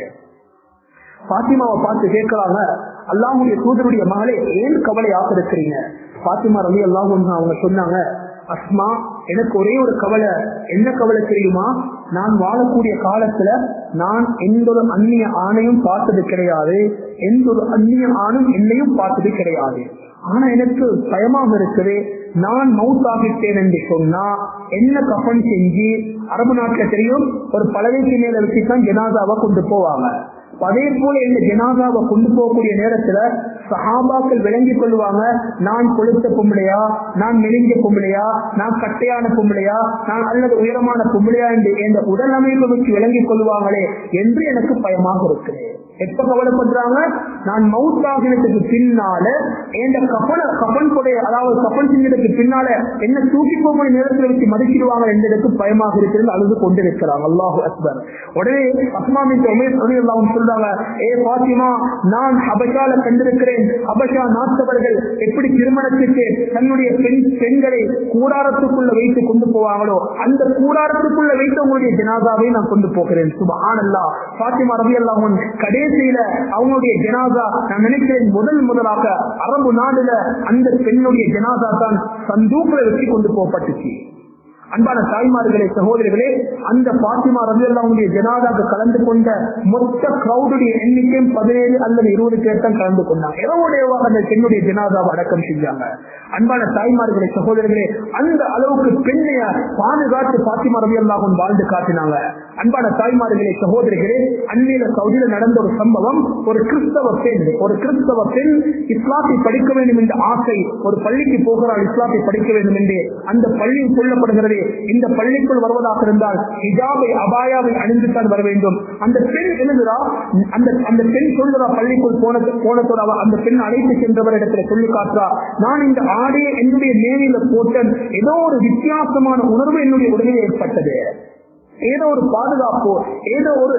பாத்திமாவை பார்த்து கேட்கிறாங்க அல்லாஹுடைய தூதருடைய மகளே ஏன் கவலையாக இருக்கிறீங்க பாத்திமா ரவி அல்லாஹ் அவங்க சொன்னாங்க அஸ்மா எனக்கு ஒரே ஒரு கவலை என்ன கவலை தெரியுமா நான் வாழக்கூடிய காலத்துல நான் எந்த ஒரு அந்நிய ஆணையும் பார்த்தது கிடையாது எந்த ஒரு அந்நிய ஆணும் என்னையும் பார்த்தது கிடையாது ஆனா எனக்கு பயமாக இருக்குது நான் மவுத் ஆகிட்டேன் என்று சொன்னா என்ன கஃபன் செஞ்சு அரபு நாட்டுல தெரியும் ஒரு பலவைக்கு மேல வச்சுதான் ஜனாதாவை கொண்டு போவாங்க அதே போல இந்த ஜனாதாவை கொண்டு போகக்கூடிய நேரத்துல சஹாபாக்கள் விளங்கிக் கொள்வாங்க நான் கொளுத்த பொம்பளையா நான் மெலிஞ்ச பொம்பளையா நான் கட்டையான பொம்பளையா நான் அல்லது உயரமான பொம்பளையா என்று இந்த உடல் அமைப்பை வச்சு விளங்கிக் கொள்வாங்களே என்று எனக்கு பயமாக இருக்குது எப்ப கவலைப்படுறாங்க நான் மவுத் ஆகினதுக்கு பின்னால இந்த கப்பன கப்பன் கொடை அதாவது கப்பன் செஞ்சதுக்கு பின்னால என்ன தூக்கி போகக்கூடிய நேரத்தில் வச்சு மதிச்சிடுவாங்க என்பதற்கு பயமாக இருக்கிறது அழுது கொண்டிருக்கிறாங்க அல்லாஹு அக்பர் உடனே அஸ்மாமின் எல்லாம் சொல்றாங்க ஏ பாத்திமா நான் ஹபஷால கண்டிருக்கிறேன் ஹபஷா நாட்டவர்கள் எப்படி திருமணத்துக்கு தன்னுடைய பெண் பெண்களை கூடாரத்துக்குள்ள வைத்து கொண்டு போவாங்களோ அந்த கூடாரத்துக்குள்ள வைத்து உங்களுடைய ஜனாதாவை நான் கொண்டு போகிறேன் சுபஹானல்லா பாத்திமா ரவி அல்லாஹன் கடைசியில அவங்களுடைய ஜனாதா நான் நினைக்கிறேன் முதல் முதலாக அரபு நாடுல அந்த பெண்ணுடைய ஜனாதா தான் சந்தூக்கில் வச்சு கொண்டு போகப்பட்டுச்சு அன்பான தாய்மார்களே சகோதரிகளே அந்த பாத்திமா ரவி அல்லாவுடைய ஜனாதாக்கு கலந்து கொண்ட மொத்த கிரௌடுடைய எண்ணிக்கையும் பதினேழு அல்லது இருபது பேர் தான் கலந்து கொண்டாங்க இரவுடையவாக அந்த பெண்ணுடைய ஜனாதாவை அடக்கம் செஞ்சாங்க அன்பான தாய்மார்களே சகோதரர்களே அந்த அளவுக்கு பெண்ணைய பாதுகாத்து பாத்திமா ரவி அல்லாஹும் வாழ்ந்து காட்டினாங்க அன்பான தாய்மார்களே சகோதரிகளே அந்நில சவுதியில நடந்த ஒரு சம்பவம் ஒரு கிறிஸ்தவ பெண் ஒரு கிறிஸ்தவ பெண் இஸ்லாத்தை படிக்க வேண்டும் என்ற ஆசை ஒரு பள்ளிக்கு போகிறாள் இஸ்லாத்தை படிக்க வேண்டும் என்று அந்த பள்ளியில் சொல்லப்படுகிறது இந்த பள்ளிக்குள் வருவதாக இருந்தால் ஹிஜாபை அபாயாவை அணிந்துதான் வர வேண்டும் அந்த பெண் எழுதுறா அந்த அந்த பெண் சொல்லுறா பள்ளிக்குள் போன போனதோட அவ அந்த பெண் அழைத்து சென்றவரிடத்துல சொல்லி காட்டுறா நான் இந்த ஆடையை என்னுடைய மேனில போட்டேன் ஏதோ ஒரு வித்தியாசமான உணர்வு என்னுடைய உடனே ஏற்பட்டது ஏதோ ஒரு பாதுகாப்பு ஏதோ ஒரு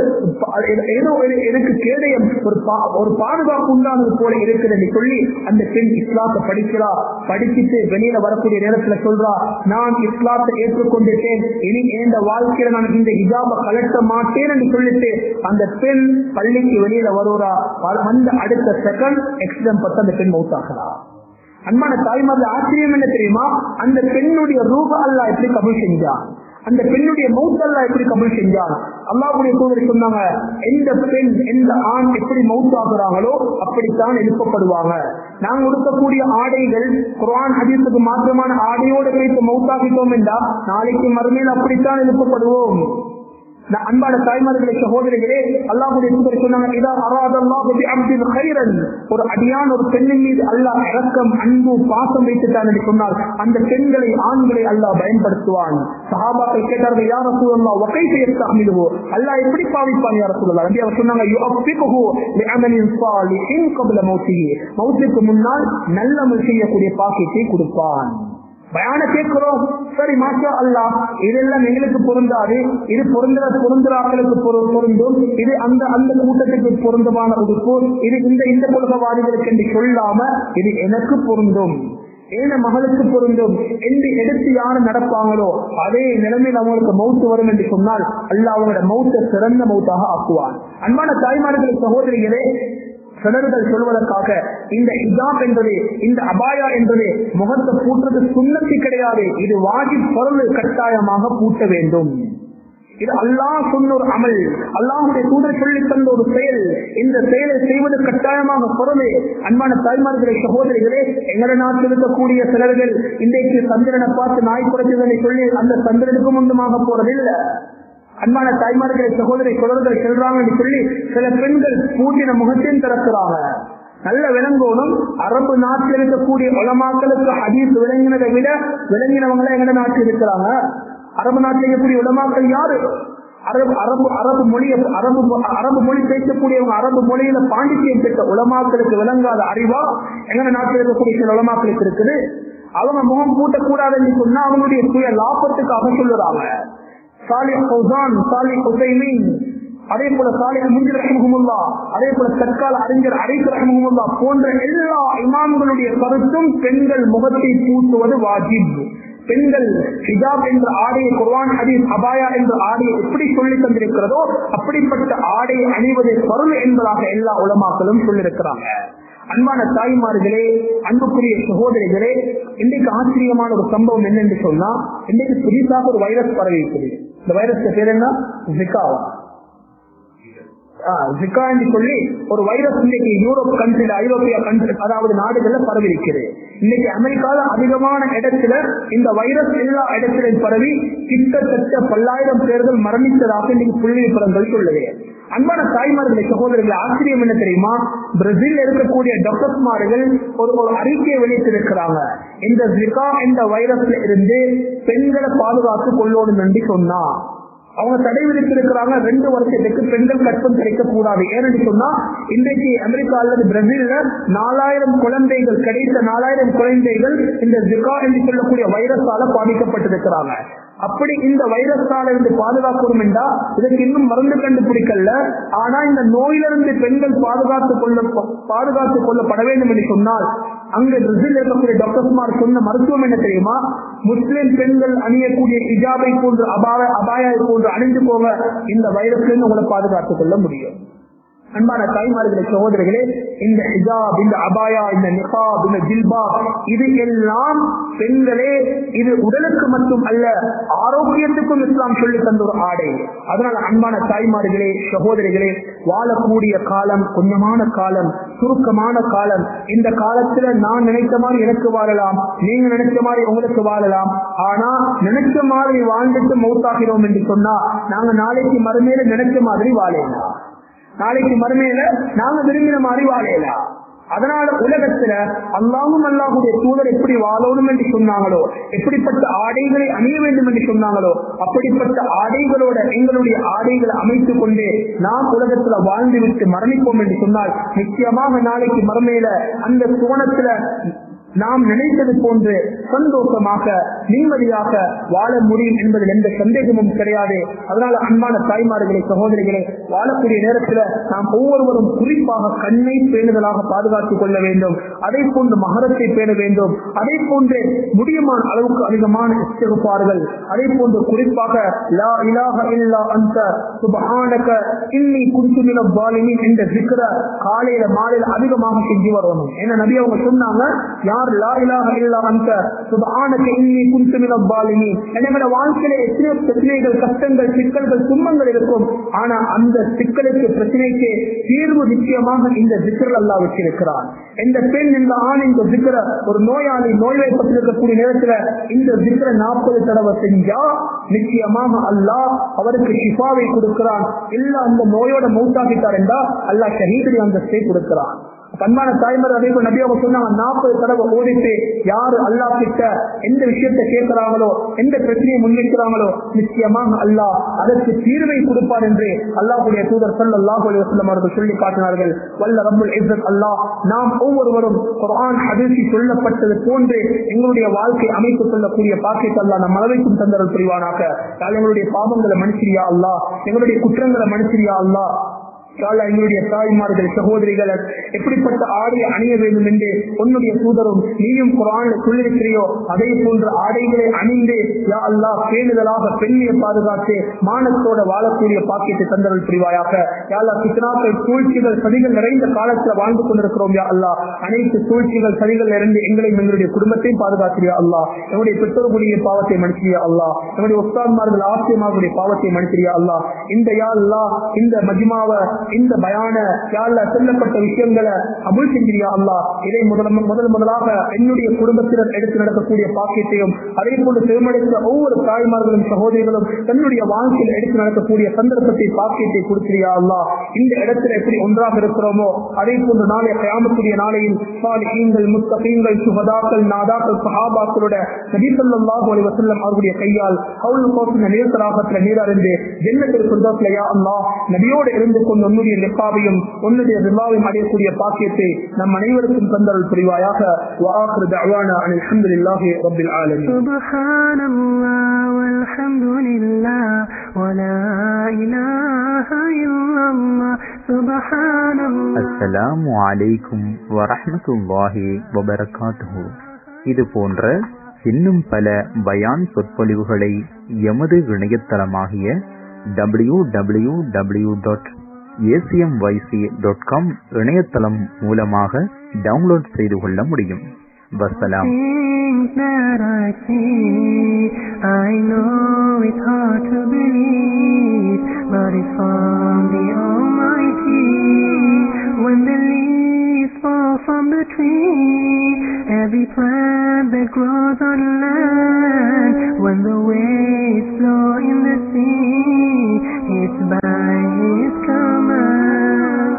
ஏதோ ஒரு எனக்கு கேடயம் ஒரு ஒரு பாதுகாப்பு உண்டானது போல இருக்குது என்று சொல்லி அந்த பெண் இஸ்லாத்தை படிக்கிறா படிச்சுட்டு வெளியில வரக்கூடிய நேரத்துல சொல்றா நான் இஸ்லாத்தை ஏற்றுக்கொண்டுட்டேன் இனி எந்த வாழ்க்கையில நான் இந்த ஹிஜாபை கலட்ட மாட்டேன் என்று சொல்லிட்டு அந்த பெண் பள்ளிக்கு வெளியில வருவா அந்த அடுத்த செகண்ட் எக்ஸிடென்ட் பட்டு அந்த பெண் மௌத்தாகிறா அன்பான தாய்மார்கள் ஆச்சரியம் என்ன தெரியுமா அந்த பெண்ணுடைய ரூப அல்லா எப்படி கபுல் செஞ்சான் அந்த பெண்ணுடைய மௌத்தல்லா எப்படி கபுல் செஞ்சான் அல்லாவுடைய தூதர் சொன்னாங்க எந்த பெண் எந்த ஆண் எப்படி மவுத் ஆகுறாங்களோ அப்படித்தான் எழுப்பப்படுவாங்க நாங்க உடுக்கக்கூடிய ஆடைகள் குரான் ஹதீஸுக்கு மாற்றமான ஆடையோடு வைத்து மவுத்தாகிட்டோம் என்றா நாளைக்கு மறுமையில் அப்படித்தான் எழுப்பப்படுவோம் அன்பான தாய்மார்களே சகோதரிகளே அல்லாஹுடைய தூதர் சொன்னாங்க இதா அராதல்லாஹு அப்தின் கைரன் ஒரு அடியான் ஒரு பெண்ணின் மீது அல்லாஹ் இரக்கம் அன்பு பாசம் வைத்துட்டான் என்று சொன்னால் அந்த பெண்களை ஆண்களை அல்லாஹ் பயன்படுத்துவான் சஹாபாக்கள் கேட்டார்கள் யார சூழல்லா வகை செய்ய அமிடுவோ அல்லாஹ் எப்படி பாவிப்பான் யார சூழலா நபி அவர் சொன்னாங்க யுஅஃபிகுஹு லிஅமலின் சாலிஹின் கப்ல மௌத்திஹி மௌத்துக்கு முன்னால் நல்லமல் செய்யக்கூடிய பாக்கியத்தை கொடுப்பான் பயான கேட்கிறோம் சரி மாஷா அல்லா இதெல்லாம் எங்களுக்கு பொருந்தாது இது பொருந்துற பொருந்துறாக்களுக்கு பொருந்தும் இது அந்த அந்த கூட்டத்துக்கு பொருந்தமான உடுப்பு இது இந்த இந்த கொள்கவாதிகளுக்கு என்று சொல்லாம இது எனக்கு பொருந்தும் ஏன மகளுக்கு பொருந்தும் என்று எடுத்து யாரு நடப்பாங்களோ அதே நிலைமையில் அவங்களுக்கு மௌத்து வரும் என்று சொன்னால் அல்ல அவங்களோட மௌத்த சிறந்த மௌத்தாக ஆக்குவான் அன்பான தாய்மார்களை சகோதரிகளே சிலர்கள் சொல்வதற்காக இந்த ஹிஜாப் என்பது இந்த அபாயா என்பது முகத்தை பூட்டுறது சுண்ணத்தி கிடையாது இது வாஜி பொருள் கட்டாயமாக பூட்ட வேண்டும் இது அல்லாஹ் சொன்ன ஒரு அமல் அல்லாஹுடைய தூதர் சொல்லி தந்த ஒரு செயல் இந்த செயலை செய்வது கட்டாயமாக பொருளே அன்பான தாய்மார்களே சகோதரிகளே எங்கள நாட்டில் இருக்கக்கூடிய சிலர்கள் இன்றைக்கு சந்திரனை பார்த்து நாய் குறைச்சதனை சொல்லி அந்த சந்திரனுக்கு முந்தமாக போறதில்லை அன்பான தாய்மார்களை சகோதரி குழந்தைகள் செல்றாங்கன்னு சொல்லி சில பெண்கள் பூட்டின முகத்தையும் திறக்கிறாங்க நல்ல விளங்கோனும் அரபு நாட்டில் இருக்கக்கூடிய உலமாக்களுக்கு ஹதீஸ் விளங்கினதை விட விளங்கினவங்கள எங்க நாட்டில் இருக்கிறாங்க அரபு நாட்டில் இருக்கக்கூடிய உலமாக்கள் யாரு அரபு அரபு அரபு மொழியை அரபு அரபு மொழி பேசக்கூடியவங்க அரபு மொழியில பாண்டித்யம் பெற்ற உலமாக்களுக்கு விளங்காத அறிவா எங்க நாட்டில் இருக்கக்கூடிய சில உலமாக்களுக்கு இருக்குது அவங்க முகம் பூட்டக்கூடாதுன்னு சொன்னா அவங்களுடைய சுய லாபத்துக்காக சொல்லுறாங்க சாலிஹ் ஃபௌசான் சாலிஹ் ஹுசைமீன் அதே போல சாலிஹ் முன்ஜிர் ரஹ்மஹுல்லா அதே போல தற்கால அறிஞர் அரிக் ரஹ்மஹுல்லா போன்ற எல்லா இமாம்களுடைய கருத்தும் பெண்கள் முகத்தை பூட்டுவது வாஜிப் பெண்கள் ஹிஜாப் என்ற ஆடையை குர்வான் ஹதீஸ் அபாயா என்ற ஆடையை எப்படி சொல்லி தந்திருக்கிறதோ அப்படிப்பட்ட ஆடையை அணிவதை பொருள் என்பதாக எல்லா உலமாக்களும் சொல்லியிருக்கிறாங்க அன்பான தாய்மார்களே அன்புக்குரிய சகோதரிகளே இன்றைக்கு ஆச்சரியமான ஒரு சம்பவம் என்னென்று சொன்னா இன்றைக்கு புதிதாக ஒரு வைரஸ் பரவி இருக்குது இந்த வைரஸ் பேர் என்ன ஜிகாவா ஜிகா என்று சொல்லி ஒரு வைரஸ் இன்னைக்கு யூரோப் கண்ட்ரில ஐரோப்பிய கண்ட்ரி அதாவது நாடுகள்ல பரவி இருக்கிறது இன்னைக்கு அமெரிக்கால அதிகமான இடத்துல இந்த வைரஸ் எல்லா இடத்திலும் பரவி கிட்டத்தட்ட பல்லாயிரம் பேர்கள் மரணித்ததாக இன்னைக்கு புள்ளி விபரங்கள் சொல்லுது அன்பான தாய்மார்களை சகோதரர்கள் ஆச்சரியம் என்ன தெரியுமா பிரேசில் இருக்கக்கூடிய டாக்டர்ஸ்மார்கள் ஒரு ஒரு அறிக்கையை வெளியிட்டிருக்கிறாங்க இந்த ஜிகா என்ற வைரஸ்ல இருந்து பெண்களை பாதுகாத்து கொள்ளணும் என்று சொன்னா அவங்க தடை விதித்திருக்கிறாங்க ரெண்டு வருஷத்துக்கு பெண்கள் கற்பம் கிடைக்க கூடாது ஏன்னு சொன்னா இன்றைக்கு அமெரிக்கா அல்லது பிரேசில்ல நாலாயிரம் குழந்தைகள் கிடைத்த நாலாயிரம் குழந்தைகள் இந்த ஜிகா என்று சொல்லக்கூடிய வைரஸால பாதிக்கப்பட்டிருக்கிறாங்க அப்படி இந்த வைரஸால இருந்து பாதுகாக்கணும் என்றா இதற்கு இன்னும் மருந்து கண்டுபிடிக்கல ஆனா இந்த நோயிலிருந்து பெண்கள் பாதுகாத்துக் கொள்ள பாதுகாத்துக் கொள்ளப்பட வேண்டும் என்று சொன்னால் அங்கு பிரேசில் இருக்கக்கூடிய டாக்டர்ஸ்மார் சொன்ன மருத்துவம் என்ன தெரியுமா முஸ்லிம் பெண்கள் அணியக்கூடிய இஜாபை போன்று அபாய அபாயை போன்று அணிந்து போக இந்த வைரஸ்ல உங்களை பாதுகாத்துக் கொள்ள முடியும் அன்பான தாய்மார்களே சகோதரர்களே இந்த ஹிஜாப் இந்த அபாயா இந்த நிகாப் இந்த ஜில்பா இது எல்லாம் பெண்களே இது உடலுக்கு மட்டும் அல்ல ஆரோக்கியத்துக்கும் இஸ்லாம் சொல்லி தந்த ஒரு ஆடை அதனால அன்பான தாய்மார்களே சகோதரிகளே வாழக்கூடிய காலம் கொஞ்சமான காலம் சுருக்கமான காலம் இந்த காலத்துல நான் நினைத்த மாதிரி எனக்கு வாழலாம் நீங்க நினைச்ச மாதிரி உங்களுக்கு வாழலாம் ஆனா நினைச்ச மாதிரி வாழ்ந்துட்டு மௌத்தாகிறோம் என்று சொன்னா நாங்க நாளைக்கு மறுமையில நினைச்ச மாதிரி வாழலாம் நாளைக்கு மறுமையில நாங்க விரும்பின மாதிரி வாழலாம் அதனால உலகத்துல அல்லாவும் அல்லாஹுடைய தூதர் எப்படி வாழணும் என்று சொன்னாங்களோ எப்படிப்பட்ட ஆடைகளை அணிய வேண்டும் என்று சொன்னாங்களோ அப்படிப்பட்ட ஆடைகளோட எங்களுடைய ஆடைகளை அமைத்துக் கொண்டு நாம் உலகத்துல வாழ்ந்து விட்டு மரணிப்போம் என்று சொன்னால் நிச்சயமாக நாளைக்கு மறுமையில அந்த சுவனத்துல நாம் நினைத்தது போன்று சந்தோஷமாக நிம்மதியாக வாழ முடியும் என்பதில் எந்த சந்தேகமும் கிடையாது அதனால அன்பான தாய்மார்களே சகோதரிகளே வாழக்கூடிய நேரத்தில் நாம் ஒவ்வொருவரும் குறிப்பாக கண்ணை பேணுதலாக பாதுகாத்துக் கொள்ள வேண்டும் அதே போன்று மகரத்தை பேண வேண்டும் அதே போன்று முடியுமான அளவுக்கு அதிகமான இஸ்திருப்பார்கள் அதே போன்று குறிப்பாக லா இலாஹ இல்லா அந்த சுபஹானக இன்னி குந்துமில பாலினின் என்ற சிக்கிற காலையில மாலையில அதிகமாக செஞ்சு வரணும் ஏன்னா நபி அவங்க சொன்னாங்க யார் லா இலாஹ இல்லா அந்த சுபஹானக இன்னி குந்துமில பாலினி என்னோட வாழ்க்கையில எத்தனையோ பிரச்சனைகள் கஷ்டங்கள் சிக்கல்கள் துன்பங்கள் இருக்கும் ஆனா அந்த சிக்கலுக்கு பிரச்சனைக்கு தீர்வு நிச்சயமாக இந்த சிக்கல் அல்லா வச்சிருக்கிறான் இந்த பெண் இந்த ஆண் இந்த சிக்கர ஒரு நோயாளி நோய்வாய்ப்பட்டிருக்கக்கூடிய நேரத்துல இந்த சிக்கர நாற்பது தடவை செஞ்சா நிச்சயமாக அல்லாஹ் அவருக்கு ஷிஃபாவை கொடுக்கிறான் இல்ல அந்த நோயோட மௌத்தாகிட்டார் என்றா அல்லாஹ் ஷஹீதரி அந்தஸ்தை கொடுக்கிறான் கண்மான தாய்மர் அதே போல நபி அவங்க சொன்னாங்க நாற்பது தடவை ஓடிட்டு யாரு அல்லா கிட்ட எந்த விஷயத்தை கேட்கிறாங்களோ எந்த பிரச்சனையை முன்வைக்கிறாங்களோ நிச்சயமாக அல்லாஹ் அதற்கு தீர்வை கொடுப்பார் என்று அல்லாஹுடைய தூதர் சல் அல்லாஹு வசல்லம் அவர்கள் சொல்லி காட்டினார்கள் வல்ல ரபுல் இஸ்ஸத் அல்லாஹ் நாம் ஒவ்வொருவரும் குர்ஆன் ஹதீஸில் சொல்லப்பட்டது போன்று எங்களுடைய வாழ்க்கை அமைத்துக் கொள்ளக்கூடிய பாக்கியத்தை அல்லாஹ் நம் அளவைக்கும் தந்தரல் புரிவானாக யாழ் எங்களுடைய பாவங்களை மனுஷரியா அல்லாஹ் எங்களுடைய குற்றங்களை மனுஷரியா அல்லாஹ் யாழ்லா எங்களுடைய தாய்மார்கள் சகோதரிகள் எப்படிப்பட்ட ஆடையை அணிய வேண்டும் என்று உன்னுடைய தூதரும் நீயும் குரான் சொல்லியிருக்கிறியோ அதே போன்ற ஆடைகளை அணிந்து யா அல்லா பேணுதலாக பெண்மையை பாதுகாத்து மானத்தோட வாழக்கூடிய பாக்கியத்தை தந்தரல் புரிவாயாக யாழ்லா கிருஷ்ணாக்கள் சூழ்ச்சிகள் சதிகள் நிறைந்த காலத்துல வாழ்ந்து கொண்டிருக்கிறோம் யா அல்லா அனைத்து சூழ்ச்சிகள் சதிகள் இருந்து எங்களையும் எங்களுடைய குடும்பத்தையும் பாதுகாக்கிறியா அல்லா எங்களுடைய பெற்றோர்களுடைய பாவத்தை மன்னிச்சியா அல்லா எங்களுடைய உஸ்தான்மார்கள் ஆசிரியமார்களுடைய பாவத்தை மன்னிச்சியா அல்லா இந்த யா அல்லா இந்த மஜிமாவை இந்த பயான யாழ்ல சொல்லப்பட்ட விஷயங்களை அபுல் செஞ்சிரியா அல்லா இதை முதல் முதல் முதலாக என்னுடைய குடும்பத்தினர் எடுத்து நடக்கக்கூடிய பாக்கியத்தையும் அதே போன்று திருமணித்த ஒவ்வொரு தாய்மார்களும் சகோதரிகளும் தன்னுடைய வாழ்க்கையில் எடுத்து நடக்கக்கூடிய சந்தர்ப்பத்தை பாக்கியத்தை கொடுக்கிறியா அல்லா இந்த இடத்துல எப்படி ஒன்றாக இருக்கிறோமோ அதே போன்று நாளை கயாமக்கூடிய நாளையில் சாலிஹீன்கள் முத்தகீன்கள் சுகதாக்கள் நாதாக்கள் சஹாபாக்களோட நபிசல்லாஹு அலி வசல்லம் அவர்களுடைய கையால் ஹவுல் கோப்பின நீர்த்தராகத்துல நீரறிந்து ஜென்னத்தில் சொந்தத்திலையா அல்லா நபியோடு இருந்து கொண்டு உன்னுடைய லிப்பாவையும் உன்னுடைய ரிவாவையும் அடையக்கூடிய பாக்கியத்தை நம் அனைவருக்கும் தந்தருள் புரிவாயாக وآخر دعوانا عن الحمد لله رب العالمين
سبحان الله والحمد لله ولا إله إلا الله سبحان الله
அஸ்ஸலாமு அலைக்கும் வரஹ்மத்துல்லாஹி வபரகாத்துஹு இது போன்ற இன்னும் பல பயான் சொற்பொழிவுகளை எமது இணையதளமாகிய W W W dot A C M Y C dot com இணையதளம் மூலமாக டவுன்லோட் செய்து கொள்ள முடியும் வசலாம்
Things that I see, I know it's hard to believe, but it's from the Almighty. When the leaves fall from the tree, every plant that grows on land, when the waves flow in the sea, it's by His command.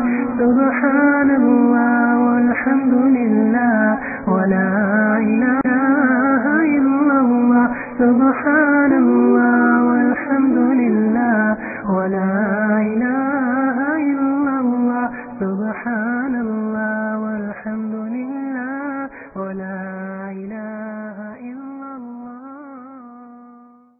Subhanallah walhamdulillah wa la ilaha illallah. Subhan